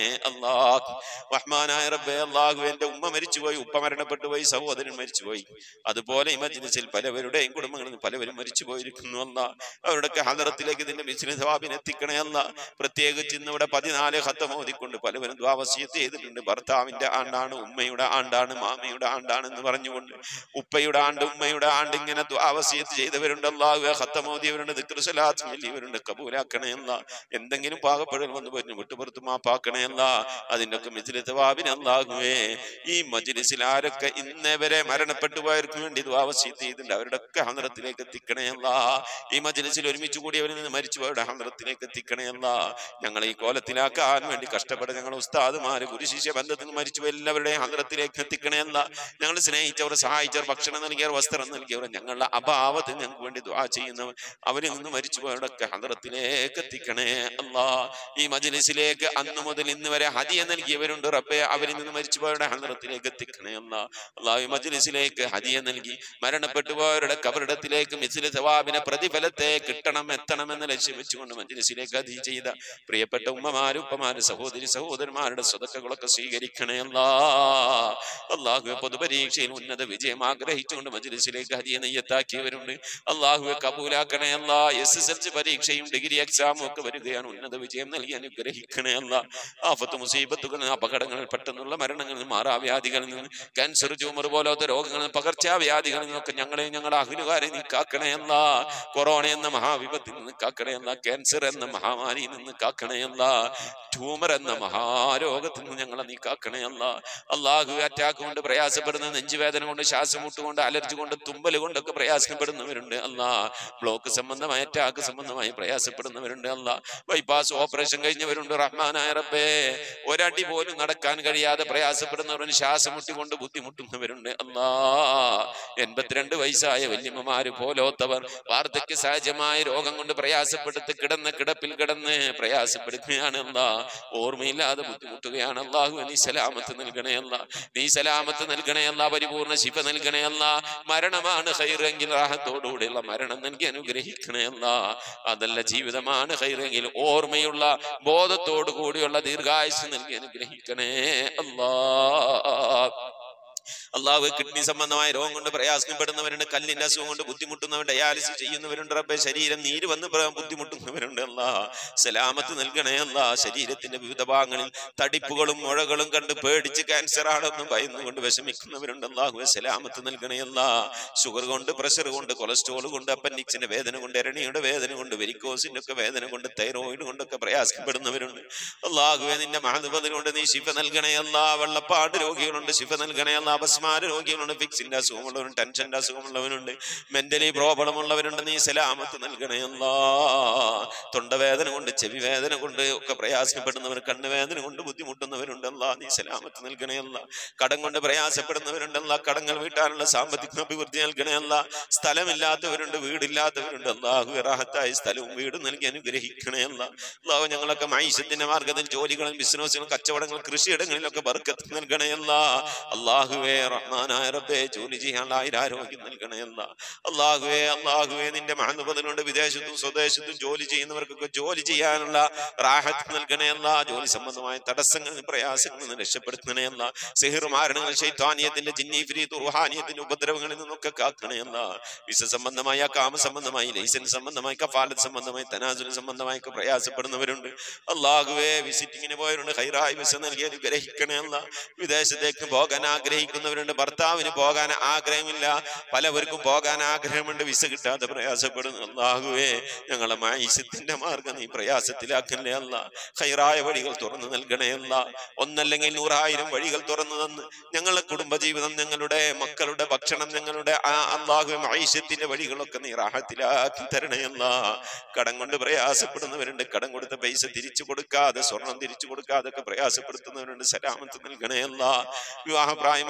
അല്ലാഹ് റഹ്മാനായ റബ്ബേ അല്ലാഹു എന്റെ ഉമ്മ മരിച്ചുപോയി ഉപ്പ മരണപ്പെട്ടു പോയി സഹോദരൻ മരിച്ചുപോയി അതുപോലെ ഈ മജ്ലിസിൽ പലവരുടെയും കുടുംബങ്ങളിൽ നിന്ന് പലവരും മരിച്ചു പോയിരിക്കുന്നു അല്ല അവരുടെയൊക്കെ ഹലറത്തിലേക്ക് ഇതിന്റെ മിസ്ലിം സവാബിനെ എത്തിക്കണേ അല്ല പ്രത്യേകിച്ച് ഇന്ന് ഇവിടെ പതിനാല് ഹത്തം ഓതിക്കൊണ്ട് പലവരും ദ്വാവസ്യത്ത് ചെയ്തിട്ടുണ്ട് ഭർത്താവിന്റെ ആണ്ടാണ് ഉമ്മയുടെ ആണ്ടാണ് മാമയുടെ ആണ്ടാണ് എന്ന് പറഞ്ഞുകൊണ്ട് ഉപ്പയുടെ ആണ്ട് ഉമ്മയുടെ ആണ്ട് ഇങ്ങനെ ദ്വാവസ്യത്ത് ചെയ്തവരുണ്ട് അല്ലാഹു ഹത്തം ഓതിയവരുണ്ട് ദിക്റുസലാത്ത് ചൊല്ലിയവരുണ്ട് കബൂലാക്കണേ അല്ല എന്തെങ്കിലും പാകപ്പെടൽ വന്ന് പറഞ്ഞു വിട്ടുപുറത്ത് മാപ്പാക്കണേ അല്ല അതിന്റെ ഒക്കെ മിസ്ലിം സവാബിനെ അല്ലാഹുവേ ഈ മജ്ലിസിൽ ആരൊക്കെ ഇന്നേ വരെ മരണപ്പെട്ടു പോയവർക്ക് വേണ്ടി ദ്വാവസ്യത്ത് ചെയ്തിട്ടുണ്ട് അവരുടെ ഒക്കെ ഹന്ത്രത്തിലേക്ക് എത്തിക്കണേ അല്ല ഈ മജ്ലിസിൽ ഒരുമിച്ച് കൂടിയവരിൽ നിന്ന് മരിച്ചുപോയവരുടെ ഹന്ത്രത്തിലേക്ക് എത്തിക്കണേ അല്ല ഞങ്ങളെ ഈ കോലത്തിലാക്കാൻ വേണ്ടി കഷ്ടപ്പെട്ട ഞങ്ങളുടെ ഉസ്താദുമാര് ഗുരുശിഷ്യ ബന്ധത്തിൽ നിന്ന് മരിച്ചു എല്ലാവരുടെയും ഹന്ത്രത്തിലേക്ക് എത്തിക്കണേ അല്ല ഞങ്ങൾ സ്നേഹിച്ചവർ സഹായിച്ചവർ ഭക്ഷണം നൽകിയവർ വസ്ത്രം നൽകിയവർ ഞങ്ങളുടെ അഭാവത്തിൽ ഞങ്ങൾക്ക് വേണ്ടി ദ്വാ ചെയ്യുന്നവർ അവരിൽ നിന്ന് മരിച്ചുപോയവരുടെ ഒക്കെ ഹന്ത്രത്തിലേക്ക് എത്തിക്കണേ അല്ലാ ഈ മജ്ലിസിലേക്ക് അന്ന് മുതൽ ഇന്ന് വരെ ഹദിയ നൽകിയവരുണ്ട് റബ്ബെ അവരിൽ നിന്ന് മരിച്ചുപോയവരുടെ ഹന്ത്രത്തിലേക്ക് എത്തിക്കണേ അല്ല അള്ളാഹു ഈ മജ്ലിസിലേക്ക് ഹദിയ നൽകി മരണപ്പെട്ടു പോയവരുടെ കബറിടത്തിലേക്ക് മിസിൽ സവാബിനെ പ്രതിഫലത്തെ കിട്ടണം എത്തണമെന്ന് ലക്ഷ്യം വെച്ചുകൊണ്ട് മജ്ലിസിലേക്ക് ഹദി ചെയ്ത പ്രിയപ്പെട്ട ഉമ്മമാരും ഉപ്പമാരും സഹോദരി സഹോദരന്മാരുടെ സ്വതക്കകളൊക്കെ സ്വീകരിക്കണേ അല്ലാ അള്ളാഹു പൊതുപരീക്ഷയിൽ ഉന്നത വിജയം ആഗ്രഹിച്ചുകൊണ്ട് മജ്ലിസിലേക്ക് ഹദിയ നെയ്യത്താക്കിയവരുണ്ട് അള്ളാഹുവെ കബൂലാക്കണേ അല്ല എസ് എസ് എൽ സി പരീക്ഷയും ഡിഗ്രി എക്സാമും ഒക്കെ വരികയാണ് ഉന്നത വിജയം നൽകി അനുഗ്രഹിക്കണേ അല്ല ആഫത്ത് മുസീബത്തുകൾ അപകടങ്ങളിൽ പെട്ടെന്നുള്ള മരണങ്ങളിൽ മാറാവ്യാധികളിൽ നിന്ന് ക്യാൻസർ ട്യൂമർ പോലത്തെ രോഗങ്ങളിൽ പകർച്ചാവ്യാധികളിൽ നിന്നൊക്കെ ഞങ്ങളെ ഞങ്ങളുടെ അഹിലുകാരെ നീ കാക്കണേ അല്ല കൊറോണ എന്ന മഹാവിപത്തിൽ നിന്ന് കാക്കണേ അല്ല ക്യാൻസർ എന്ന മഹാമാരിയിൽ നിന്ന് കാക്കണേ അല്ല ട്യൂമർ എന്ന മഹാരോഗത്തിൽ നിന്ന് ഞങ്ങളെ നീ കാക്കണേ അല്ല അള്ളാഹു അറ്റാക്ക് കൊണ്ട് പ്രയാസപ്പെടുന്ന നെഞ്ചുവേദന കൊണ്ട് ശ്വാസമുട്ട് കൊണ്ട് അലർജി കൊണ്ട് തുമ്പൽ കൊണ്ടൊക്കെ പ്രയാസപ്പെടുന്നവരുണ്ട് അല്ല ബ്ലോക്ക് സംബന്ധമായ അറ്റാക്ക് സംബന്ധമായി പ്രയാസപ്പെടുന്നവരുണ്ട് അല്ല ബൈപ്പാസ് ഓപ്പറേഷൻ കഴിഞ്ഞവരുണ്ട് റഹ്മാനായ റബ്ബേ ഒരടി പോലും നടക്കാൻ കഴിയാതെ പ്രയാസപ്പെടുന്നവരുണ്ട് ശ്വാസം മുട്ടിക്കൊണ്ട് ബുദ്ധിമുട്ടുന്നവരുണ്ട് അല്ലാ എൺപത്തിരണ്ട് വയസ്സായ വല്യമ്മമാര് പോലോത്തവർ വാർദ്ധക്യ സഹജമായ രോഗം കൊണ്ട് പ്രയാസപ്പെടുത്ത് കിടന്ന് കിടപ്പിൽ കിടന്ന് പ്രയാസപ്പെടുകയാണ് അല്ലാ ഓർമ്മയില്ലാതെ ബുദ്ധിമുട്ടുകയാണ് അള്ളാഹു നീ സലാമത്ത് നൽകണേ അല്ല നീ സലാമത്ത് നൽകണേ അല്ല പരിപൂർണ ശിഫ നൽകണേ അല്ല മരണമാണ് ഹൈറെങ്കിൽ റാഹത്തോടുകൂടെയുള്ള മരണം നൽകി അനുഗ്രഹിക്കണേ അല്ല അതല്ല ജീവിതമാണ് ഹൈറെങ്കിൽ ഓർമ്മയുള്ള ബോധത്തോടു കൂടിയുള്ള ദീർഘായുസ് നൽകി അനുഗ്രഹിക്കണേ അല്ലാ അള്ളാഹു കിഡ്നി സംബന്ധമായ രോഗം കൊണ്ട് പ്രയാസപ്പെടുന്നവരുണ്ട് കല്ലിന്റെ അസുഖം കൊണ്ട് ബുദ്ധിമുട്ടുന്നവർ ഡയാലിസിസ് ചെയ്യുന്നവരുണ്ട് റബ്ബെ ശരീരം നീര് വന്ന് പ്ര- ബുദ്ധിമുട്ടുന്നവരുണ്ട് അല്ലാ സലാമത്ത് നൽകണേ അല്ലാ ശരീരത്തിന്റെ വിവിധ ഭാഗങ്ങളിൽ തടിപ്പുകളും മുഴകളും കണ്ട് പേടിച്ച് ക്യാൻസർ ആണെന്ന് ഭയന്നുകൊണ്ട് വിഷമിക്കുന്നവരുണ്ട് അല്ലാഹു സലാമത്ത് നൽകണേ അല്ലാ ഷുഗർ കൊണ്ട് പ്രഷർ കൊണ്ട് കൊളസ്ട്രോൾ കൊണ്ട് അപ്പൻഡിക്സിന്റെ വേദന കൊണ്ട് എരണിയുടെ വേദന കൊണ്ട് വെരിക്കോസിന്റെ ഒക്കെ വേദന കൊണ്ട് തൈറോയിഡ് കൊണ്ടൊക്കെ പ്രയാസപ്പെടുന്നവരുണ്ട് അള്ളാഹുവെ നിന്റെ മഹദുപതി കൊണ്ട് നീ ശിഫ നൽകണേ അല്ല വെള്ളപ്പാട് രോഗികളുണ്ട് ശിഫ നൽകണേ അല്ല അപസ്മാര രോഗികളുണ്ട് ഫിക്സിന്റെ അസുഖമുള്ളവരുണ്ട് ടെൻഷന്റെ അസുഖമുള്ളവരുണ്ട് മെന്റലി പ്രോബ്ലം ഉള്ളവരുണ്ട് നീ സലാമത്ത് നൽകണേ അല്ല തൊണ്ടവേദന കൊണ്ട് ചെവി വേദന കൊണ്ട് ഒക്കെ പ്രയാസപ്പെടുന്നവർ കണ്ണുവേദന കൊണ്ട് ബുദ്ധിമുട്ടുന്നവരുണ്ടല്ല നീ സലാമത്ത് നൽകണേ അല്ല കടം കൊണ്ട് പ്രയാസപ്പെടുന്നവരുണ്ടല്ല കടങ്ങൾ വീട്ടാനുള്ള സാമ്പത്തിക അഭിവൃദ്ധി നൽകണേ അല്ല സ്ഥലമില്ലാത്തവരുണ്ട് വീടില്ലാത്തവരുണ്ട് അള്ളാഹു റാഹത്തായി സ്ഥലവും വീടും നൽകി അനുഗ്രഹിക്കണേ അല്ല അള്ളാഹു ഞങ്ങളൊക്കെ മൈഷത്തിന്റെ മാർഗത്തിൽ ജോലികളും ബിസിനസ്സുകളും കച്ചവടങ്ങൾ കൃഷിയിടങ്ങളിലൊക്കെ ബർക്കത്ത് നൽകണേ അല്ല അള്ളാഹുവേ റഹ്മാനായ റബ്ബേ ജോലി ചെയ്യാനുള്ള ആയിരാരോഗ്യം നൽകണേ അല്ല അള്ളാഹുവേ അള്ളാഹുവേ നിന്റെ മഹനുപതിനുണ്ട് വിദേശത്തും സ്വദേശത്തും ജോലി ചെയ്യുന്നവർക്കൊക്കെ ജോലി ചെയ്യാനുള്ള റാഹത്ത് നൽകണേ അല്ല ജോലി സംബന്ധമായ തടസ്സങ്ങളിൽ പ്രയാസങ്ങളിൽ നിന്ന് രക്ഷപ്പെടുത്തണേ അല്ല സിഹിർ മാരണങ്ങൾ ശൈത്വാനിയത്തിന്റെ ജിന്നീഫിരി റുഹാനിയത്തിന്റെ ഉപദ്രവങ്ങളിൽ നിന്നൊക്കെ കാക്കണേ അല്ല വിസ സംബന്ധമായ കാമ സംബന്ധമായി ലൈസൻസ് സംബന്ധമായി കഫാലത്ത് സംബന്ധമായി തനാസുൽ സംബന്ധമായി ഒക്കെ പ്രയാസപ്പെടുന്നവരുണ്ട് അള്ളാഹുവേ വിസിറ്റിങ്ങിന് പോയവരുണ്ട് ഹൈറായി വിസ നൽകി അനുഗ്രഹിക്കണേ അല്ല വിദേശത്തേക്ക് പോകാൻ ആഗ്രഹിക്കുന്നവരുണ്ട് ഭർത്താവിന് പോകാൻ ആഗ്രഹമില്ല പലവർക്കും പോകാൻ ആഗ്രഹമുണ്ട് വിസ കിട്ടാതെ പ്രയാസപ്പെടുന്നു അള്ളാഹുവേ ഞങ്ങളെ മായിസത്തിന്റെ മാർഗം നീ പ്രയാസത്തിലാക്കല്ലേ അല്ല ഹൈറായ വഴികൾ തുറന്നു നൽകണേ അല്ല ഒന്നല്ലെങ്കിൽ നൂറായിരം വഴികൾ തുറന്നു തന്ന് ഞങ്ങളുടെ കുടുംബജീവിതം ഞങ്ങളുടെ മക്കളുടെ ഭക്ഷണം ഞങ്ങളുടെ ആ അള്ളാഹു മൈഷ്യത്തിന്റെ വഴികളൊക്കെ നീ റാഹത്തിലാക്കി തരണയല്ല കടം കൊണ്ട് പ്രയാസപ്പെടുന്നവരുണ്ട് കടം കൊടുത്ത പൈസ തിരിച്ചു കൊടുക്കാതെ സ്വർണം തിരിച്ചു കൊടുക്കാതെ ഒക്കെ പ്രയാസപ്പെടുത്തുന്നവരുണ്ട് സലാമത്ത് നൽകണയല്ല വിവാഹപ്രായമെത്തിയതും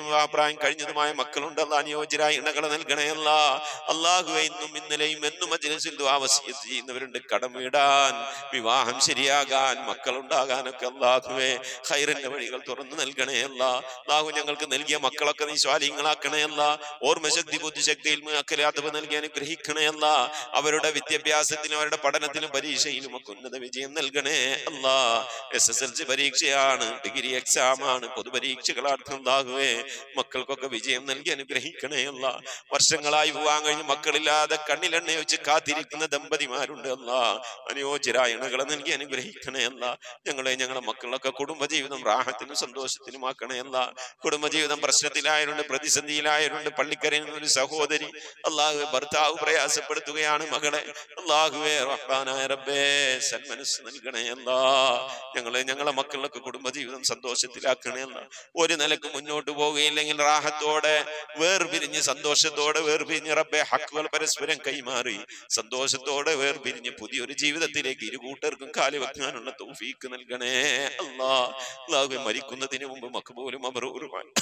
വിവാഹപ്രായം കഴിഞ്ഞതുമായ മക്കളുണ്ട് അല്ല അനുയോജ്യരായ ഇണകളെ നൽകണേ അല്ല അള്ളാഹുവെ ഇന്നും ഇന്നലെയും എന്നും മജ്ലിസിൽ ദുആ വസിയത്ത് ചെയ്യുന്നവരുണ്ട് കടം വീടാൻ വിവാഹം ശരിയാകാൻ മക്കളുണ്ടാകാനൊക്കെ അള്ളാഹുവെ ഹൈറിന്റെ വഴികൾ തുറന്നു നൽകണേ അല്ല അള്ളാഹു ഞങ്ങൾക്ക് നൽകിയ മക്കളൊക്കെ നീ സ്വാലിങ്ങളാക്കണേ അല്ല ഓർമ്മശക്തി ബുദ്ധിശക്തിയിൽ അക്കലാത്തവ നൽകി അനുഗ്രഹിക്കണേ അല്ല അവരുടെ വിദ്യാഭ്യാസത്തിലും അവരുടെ പഠനത്തിലും പരീക്ഷയിലും ഒക്കെ ഉന്നത വിജയം നൽകണേ അല്ല എസ് എസ് എൽ സി പരീക്ഷയാണ് ഡിഗ്രി എക്സാം ആണ് പൊതുപരീക്ഷകളാണ് ഉണ്ടാകുവേ മക്കൾക്കൊക്കെ വിജയം നൽകി അനുഗ്രഹിക്കണേ അല്ല വർഷങ്ങളായി വിവാഹം കഴിഞ്ഞ് മക്കളില്ലാതെ കണ്ണിലെണ്ണ വെച്ച് കാത്തിരിക്കുന്ന ദമ്പതിമാരുണ്ട് അല്ല അനുയോജ്യരായ ഇണകളെ നൽകി അനുഗ്രഹിക്കണേ അല്ല ഞങ്ങളെ ഞങ്ങളുടെ മക്കളൊക്കെ കുടുംബജീവിതം റാഹത്തിനും സന്തോഷത്തിനും ആക്കണേ അല്ല കുടുംബജീവിതം പ്രശ്നത്തിലായവരുണ്ട് പ്രതിസന്ധിയിലായവരുണ്ട് പള്ളിക്കരയിൽ നിന്ന് ഒരു സഹോദരി അള്ളാഹു ഭർത്താവ് പ്രയാസപ്പെടുത്തുകയാണ് മകളെ അള്ളാഹുവേ റഹ്മാനായ റബ്ബേ സന്മനസ് നൽകണേ അല്ലാ ഞങ്ങളെ ഞങ്ങളെ മക്കളൊക്കെ കുടുംബജീവിതം സന്തോഷത്തിലാക്കണേ അല്ല ഒരു നിലക്ക് മുന്നോട്ട് പോവുകയില്ലെങ്കിൽ റാഹത്തോടെ വേർപിരിഞ്ഞ് സന്തോഷത്തോടെ വേർപിരിഞ്ഞ് റബ്ബെ ഹക്കുകൾ പരസ്പരം കൈമാറി സന്തോഷത്തോടെ വേർപിരിഞ്ഞ് പുതിയൊരു ജീവിതത്തിലേക്ക് ഇരു കൂട്ടർക്കും കാലി വെക്കാനുള്ള തൗഫീക്ക് നൽകണേ അല്ലാ അള്ളാഹു മരിക്കുന്നതിന് മുമ്പ് മക്ബൂലും അബറൂറുമാണ്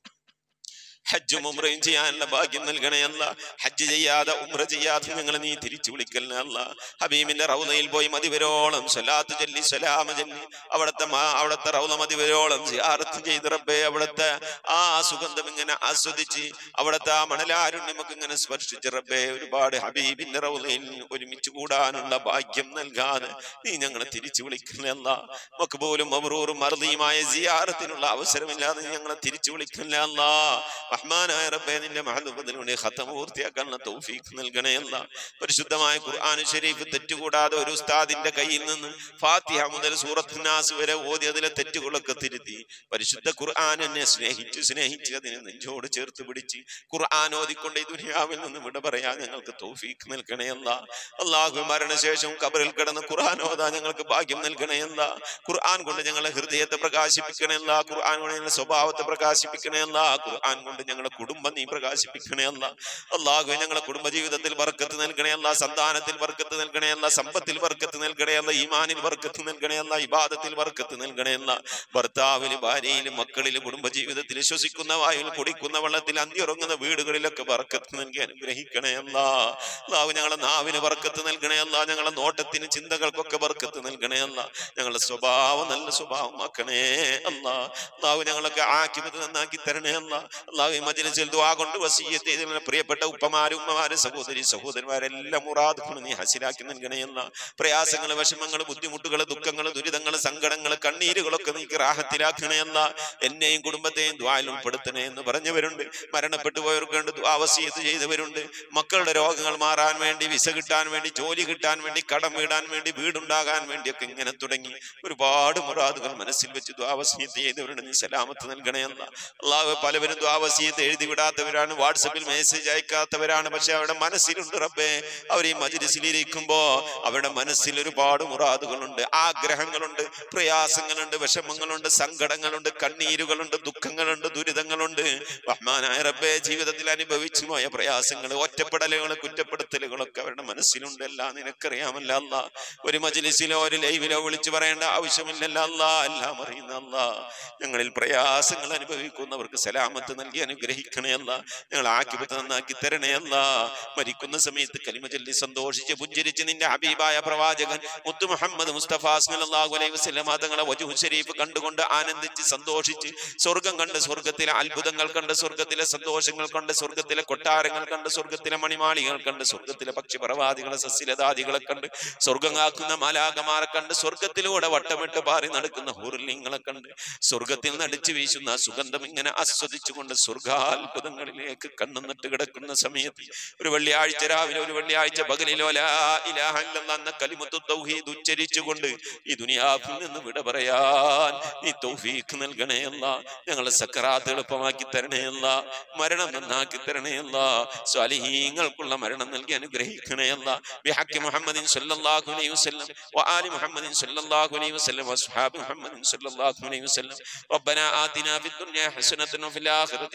ഹജ്ജും ഉംറയും ചെയ്യാനുള്ള ഭാഗ്യം നൽകണേ അല്ല ഹജ്ജ് ചെയ്യാതെ ഉംറ ചെയ്യാതെ ഞങ്ങളെ നീ തിരിച്ചു വിളിക്കല്ലേ അല്ല ഹബീബിന്റെ റൗദയിൽ പോയി മതിവരോളം സ്വലാത്ത് ചൊല്ലി സ്വലാമ ചൊല്ലി അവിടുത്തെ മാ- അവിടുത്തെ റൗദ മതിവരോളം സിയാറത്ത് ചെയ്ത് റബ്ബേ അവിടുത്തെ ആ സുഗന്ധം ഇങ്ങനെ ആസ്വദിച്ച് അവിടുത്തെ ആ മണലാരും നമുക്ക് ഇങ്ങനെ സ്പർശിച്ച് റബ്ബേ ഒരുപാട് ഹബീബിന്റെ റൗദയിൽ ഒരുമിച്ച് കൂടാനുള്ള ഭാഗ്യം നൽകാതെ നീ ഞങ്ങളെ തിരിച്ചു വിളിക്കല്ലേ അല്ല നമുക്ക് പോലും മബറൂറും മറുതിയുമായ സിയാറത്തിനുള്ള അവസരമില്ലാതെ നീ ഞങ്ങളെ തിരിച്ചു വിളിക്കല്ലേ അല്ല റഹ്മാനായ റബ്ബേ നിന്റെ മഹദുബദിലൂടെ ഖത്തം പൂർത്തിയാക്കാനുള്ള തൗഫീഖ് നൽകണേ അല്ല പരിശുദ്ധമായ ഖുർആൻ ഷരീഫ് തെറ്റുകൂടാതെ ഒരു ഉസ്താദിന്റെ കയ്യിൽ നിന്ന് ഫാത്തിഹ മുതൽ സൂറത്ത് നാസ് വരെ ഓതി അതിലെ തെറ്റുകളൊക്കെ തിരുത്തി പരിശുദ്ധ ഖുർആൻ എന്നെ സ്നേഹിച്ചു സ്നേഹിച്ച് അതിനെ നെഞ്ചോട് ചേർത്ത് പിടിച്ച് ഖുർആൻ ഓതിക്കൊണ്ട് ഈ ദുനിയാവിൽ നിന്ന് വിട പറയാൻ ഞങ്ങൾക്ക് തൗഫീഖ് നൽകണേ അല്ല അള്ളാഹു മരണശേഷം കബറിൽ കിടന്ന് ഖുർആൻ ഓതാ ഞങ്ങൾക്ക് ഭാഗ്യം നൽകണേ അല്ല ഖുർആൻ കൊണ്ട് ഞങ്ങളെ ഹൃദയത്തെ പ്രകാശിപ്പിക്കണേ അല്ല ഖുർആൻ കൊണ്ട് ഞങ്ങളുടെ സ്വഭാവത്തെ പ്രകാശിപ്പിക്കണേ അല്ല ഖുർആൻ കൊണ്ട് ഞങ്ങളുടെ കുടുംബം നീ പ്രകാശിപ്പിക്കണേ അല്ല അള്ളാഹു ഞങ്ങളുടെ കുടുംബ ജീവിതത്തിൽ വർക്കത്ത് നൽകണേ അല്ല സന്താനത്തിൽ വർക്കത്ത് നൽകണേ അല്ല സമ്പത്തിൽ വർക്കത്ത് നൽകണേ അല്ല ഈമാനിൽ വർക്കത്ത് നൽകണേ അല്ല ഇബാദത്തിൽ വർക്കത്ത് നൽകണേ അല്ല ഭർത്താവിന് ഭാര്യയിലും മക്കളിലും കുടുംബ ജീവിതത്തിൽ ശ്വസിക്കുന്ന വായുവിൽ കുടിക്കുന്ന വെള്ളത്തിൽ അന്തിയുറങ്ങുന്ന വീടുകളിലൊക്കെ വർക്കത്ത് നൽകി അനുഗ്രഹിക്കണേ അല്ല അള്ളാഹു ഞങ്ങളുടെ നാവിന് വർക്കത്ത് നൽകണേ അല്ല ഞങ്ങളുടെ നോട്ടത്തിന് ചിന്തകൾക്കൊക്കെ വർക്കത്ത് നൽകണേ അല്ല ഞങ്ങളുടെ സ്വഭാവം നല്ല സ്വഭാവമാക്കണേ അല്ല അള്ളാഹു ഞങ്ങളൊക്കെ ആക്കിമത് നന്നാക്കി തരണേ അല്ല അള്ളാഹു ഈ മജ്ലിസിൽ ദുആ കൊണ്ട് വസീയത്ത് ചെയ്ത ഞങ്ങളുടെ പ്രിയപ്പെട്ട ഉപ്പമാരും ഉമ്മമാരും സഹോദരി സഹോദരന്മാരെല്ലാം മുറാദുകൾ നീ ഹസിലാക്കി നൽകണേ അല്ല പ്രയാസങ്ങൾ വിഷമങ്ങൾ ബുദ്ധിമുട്ടുകൾ ദുഃഖങ്ങൾ ദുരിതങ്ങൾ സങ്കടങ്ങൾ കണ്ണീരുകളൊക്കെ നീ റാഹത്തിലാക്കണേ അല്ല എന്നെയും കുടുംബത്തെയും ദ്വായിൽ ഉൾപ്പെടുത്തണേ എന്ന് പറഞ്ഞവരുണ്ട് മരണപ്പെട്ടു പോയവർക്കുണ്ട് ദ്വാവസീയത്ത് ചെയ്തവരുണ്ട് മക്കളുടെ രോഗങ്ങൾ മാറാൻ വേണ്ടി വിസ കിട്ടാൻ വേണ്ടി ജോലി കിട്ടാൻ വേണ്ടി കടം വീടാൻ വേണ്ടി വീടുണ്ടാകാൻ വേണ്ടിയൊക്കെ ഇങ്ങനെ തുടങ്ങി ഒരുപാട് മുറാദുകൾ മനസ്സിൽ വെച്ച് ദ്വാവസീയത്ത് ചെയ്തവരുണ്ട് നീ സലാമത്ത് നൽകണേ അല്ല അള്ളാഹു പലവരും ദ്വാവസീയത്ത് എഴുതി വിടാത്തവരാണ് വാട്സപ്പിൽ മെസ്സേജ് അയക്കാത്തവരാണ് പക്ഷെ അവരുടെ മനസ്സിലുണ്ട് റബ്ബേ അവർ ഈ മജിലിസിലിരിക്കുമ്പോ അവരുടെ മനസ്സിൽ ഒരുപാട് മുറാദുകളുണ്ട് ആഗ്രഹങ്ങളുണ്ട് പ്രയാസങ്ങളുണ്ട് വിഷമങ്ങളുണ്ട് സങ്കടങ്ങളുണ്ട് കണ്ണീരുകളുണ്ട് ദുഃഖങ്ങളുണ്ട് ദുരിതങ്ങളുണ്ട് റഹ്മാനായ റബ്ബേ ജീവിതത്തിൽ അനുഭവിച്ചു പോയ പ്രയാസങ്ങൾ ഒറ്റപ്പെടലുകൾ കുറ്റപ്പെടുത്തലുകളൊക്കെ അവരുടെ മനസ്സിലുണ്ട് എല്ലാം നിനക്കറിയാമല്ല അല്ല ഒരു മജിലിസിലോ ഒരു ലൈവിലോ വിളിച്ചു പറയേണ്ട ആവശ്യമില്ലല്ല അല്ല എല്ലാം അറിയുന്ന അല്ല ഞങ്ങളിൽ പ്രയാസങ്ങൾ അനുഭവിക്കുന്നവർക്ക് സലാമത്ത് നൽകി അനുഗ്രഹിക്കണേ അല്ല ഞങ്ങൾ ആക്കിപത്ത് നന്നാക്കി തരണേ അല്ല മരിക്കുന്ന സമയത്ത് കലിമ ചൊല്ലി സന്തോഷിച്ച് പുഞ്ചിരിച്ച് നിന്റെ ഹബീബായ പ്രവാചകൻ മുത്തു മുഹമ്മദ് മുസ്തഫ സല്ലല്ലാഹു അലൈഹി വസല്ലം തങ്ങളെ വജുഹു ഷരീഫ് കണ്ടുകൊണ്ട് ആനന്ദിച്ച് സന്തോഷിച്ച് സ്വർഗം കണ്ട് സ്വർഗത്തിലെ അത്ഭുതങ്ങൾ കണ്ട് സ്വർഗത്തിലെ സന്തോഷങ്ങൾ കണ്ട് സ്വർഗത്തിലെ കൊട്ടാരങ്ങൾ കണ്ട് സ്വർഗത്തിലെ മണിമാളികൾ കണ്ട് സ്വർഗത്തിലെ പക്ഷിപറവാദികളെ സസ്യലതാദികളെ കണ്ട് സ്വർഗം കാക്കുന്ന മാലാകമാരെ കണ്ട് സ്വർഗത്തിലൂടെ വട്ടമിട്ട് പാറി നടക്കുന്ന ഹൂർലിങ്ങളെ കണ്ട് സ്വർഗത്തിൽ നടിച്ചു വീശുന്ന ആ സുഗന്ധം ഇങ്ങനെ ആസ്വദിച്ചുകൊണ്ട് സ്വർഗാത്ഭുതങ്ങളിലേക്ക് കണ്ണുന്നിട്ട് കിടക്കുന്ന സമയത്ത് ഒരു വെള്ളിയാഴ്ച രാവിലെ ഒരു വെള്ളിയാഴ്ച പകലിലോ ലാ ഇലാഹ ഇല്ലല്ലാഹ് എന്ന കലിമത്തു തൗഹീദ് ഉച്ചരിച്ചുകൊണ്ട് ഈ ദുനിയാവിൽ നിന്ന് വിട പറയാൻ നീ തൗഫീഖ് നൽകണേ അല്ല ഞങ്ങളെ സക്കറാത്ത് എളുപ്പമാക്കി തരണേ അല്ല മരണം നന്നാക്കി തരണേ അല്ല സ്വാലിഹീങ്ങൾക്കുള്ള മരണം നൽകി അനുഗ്രഹിക്കണേ അല്ല ബിഹഖി മുഹമ്മദിൻ സല്ലല്ലാഹു അലൈഹി വസല്ലം വആലി മുഹമ്മദിൻ സല്ലല്ലാഹു അലൈഹി വസല്ലം വഅസ്ഹാബി മുഹമ്മദിൻ സല്ലല്ലാഹു അലൈഹി വസല്ലം ربنا آتنا في الدنيا حسنة وفي الآخرة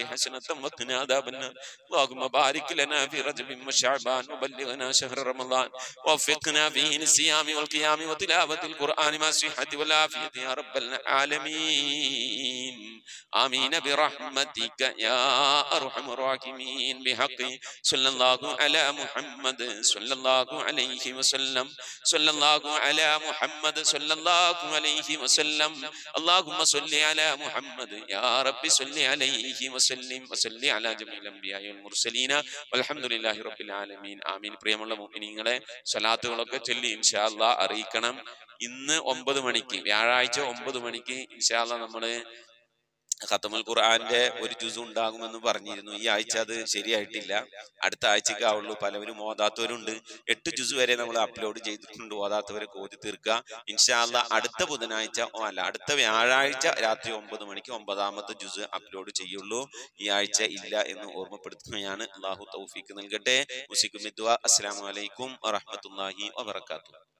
حسنة وقنا عذاب النار اللهم بارك لنا في رجب وشعبان وبلغنا شهر رمضان ووفقنا فيه للصيام والقيام وتلاوة القرآن مع الصحة والعافية يا رب العالمين آمين برحمتك يا أرحم الراحمين بحق صلى الله على محمد صلى الله عليه وسلم صلى الله على محمد صلى الله عليه وسلم اللهم صل على محمد يا رب صل عليه وسلم وصل على جميع الأنبياء والمرسلين والحمد لله رب العالمين ആമീൻ പ്രിയമുള്ള മുഅ്മിനീങ്ങളെ സ്വലാത്തുകളൊക്കെ ചൊല്ലി ഇൻഷാ അല്ലാ അറിയിക്കണം ഇന്ന് ഒമ്പത് മണിക്ക് വ്യാഴാഴ്ച ഒമ്പത് മണിക്ക് ഇൻഷാ അല്ലാ നമ്മള് ഖത്തമുൽ ഖുർആന്റെ ഒരു ജുസു ഉണ്ടാകുമെന്ന് പറഞ്ഞിരുന്നു ഈ ആഴ്ച അത് ശരിയായിട്ടില്ല അടുത്ത ആഴ്ചക്ക് ആവുള്ളൂ പലവരും ഓതാത്തവരുണ്ട് എട്ട് ജുസു വരെ നമ്മൾ അപ്ലോഡ് ചെയ്തിട്ടുണ്ട് ഓതാത്തവരെ കോതി തീർക്കുക ഇൻഷാല്ല അടുത്ത ബുധനാഴ്ച ഓ അല്ല അടുത്ത വ്യാഴാഴ്ച രാത്രി ഒമ്പത് മണിക്ക് ഒമ്പതാമത്തെ ജുസ് അപ്ലോഡ് ചെയ്യുള്ളൂ ഈ ആഴ്ച ഇല്ല എന്ന് ഓർമ്മപ്പെടുത്തുകയാണ് അള്ളാഹു തൗഫീക്ക് നൽകട്ടെ മുസിക്കും അസ്സലാമു അലൈക്കും വറഹ്മത്തുള്ളാഹി വബറകാതുഹു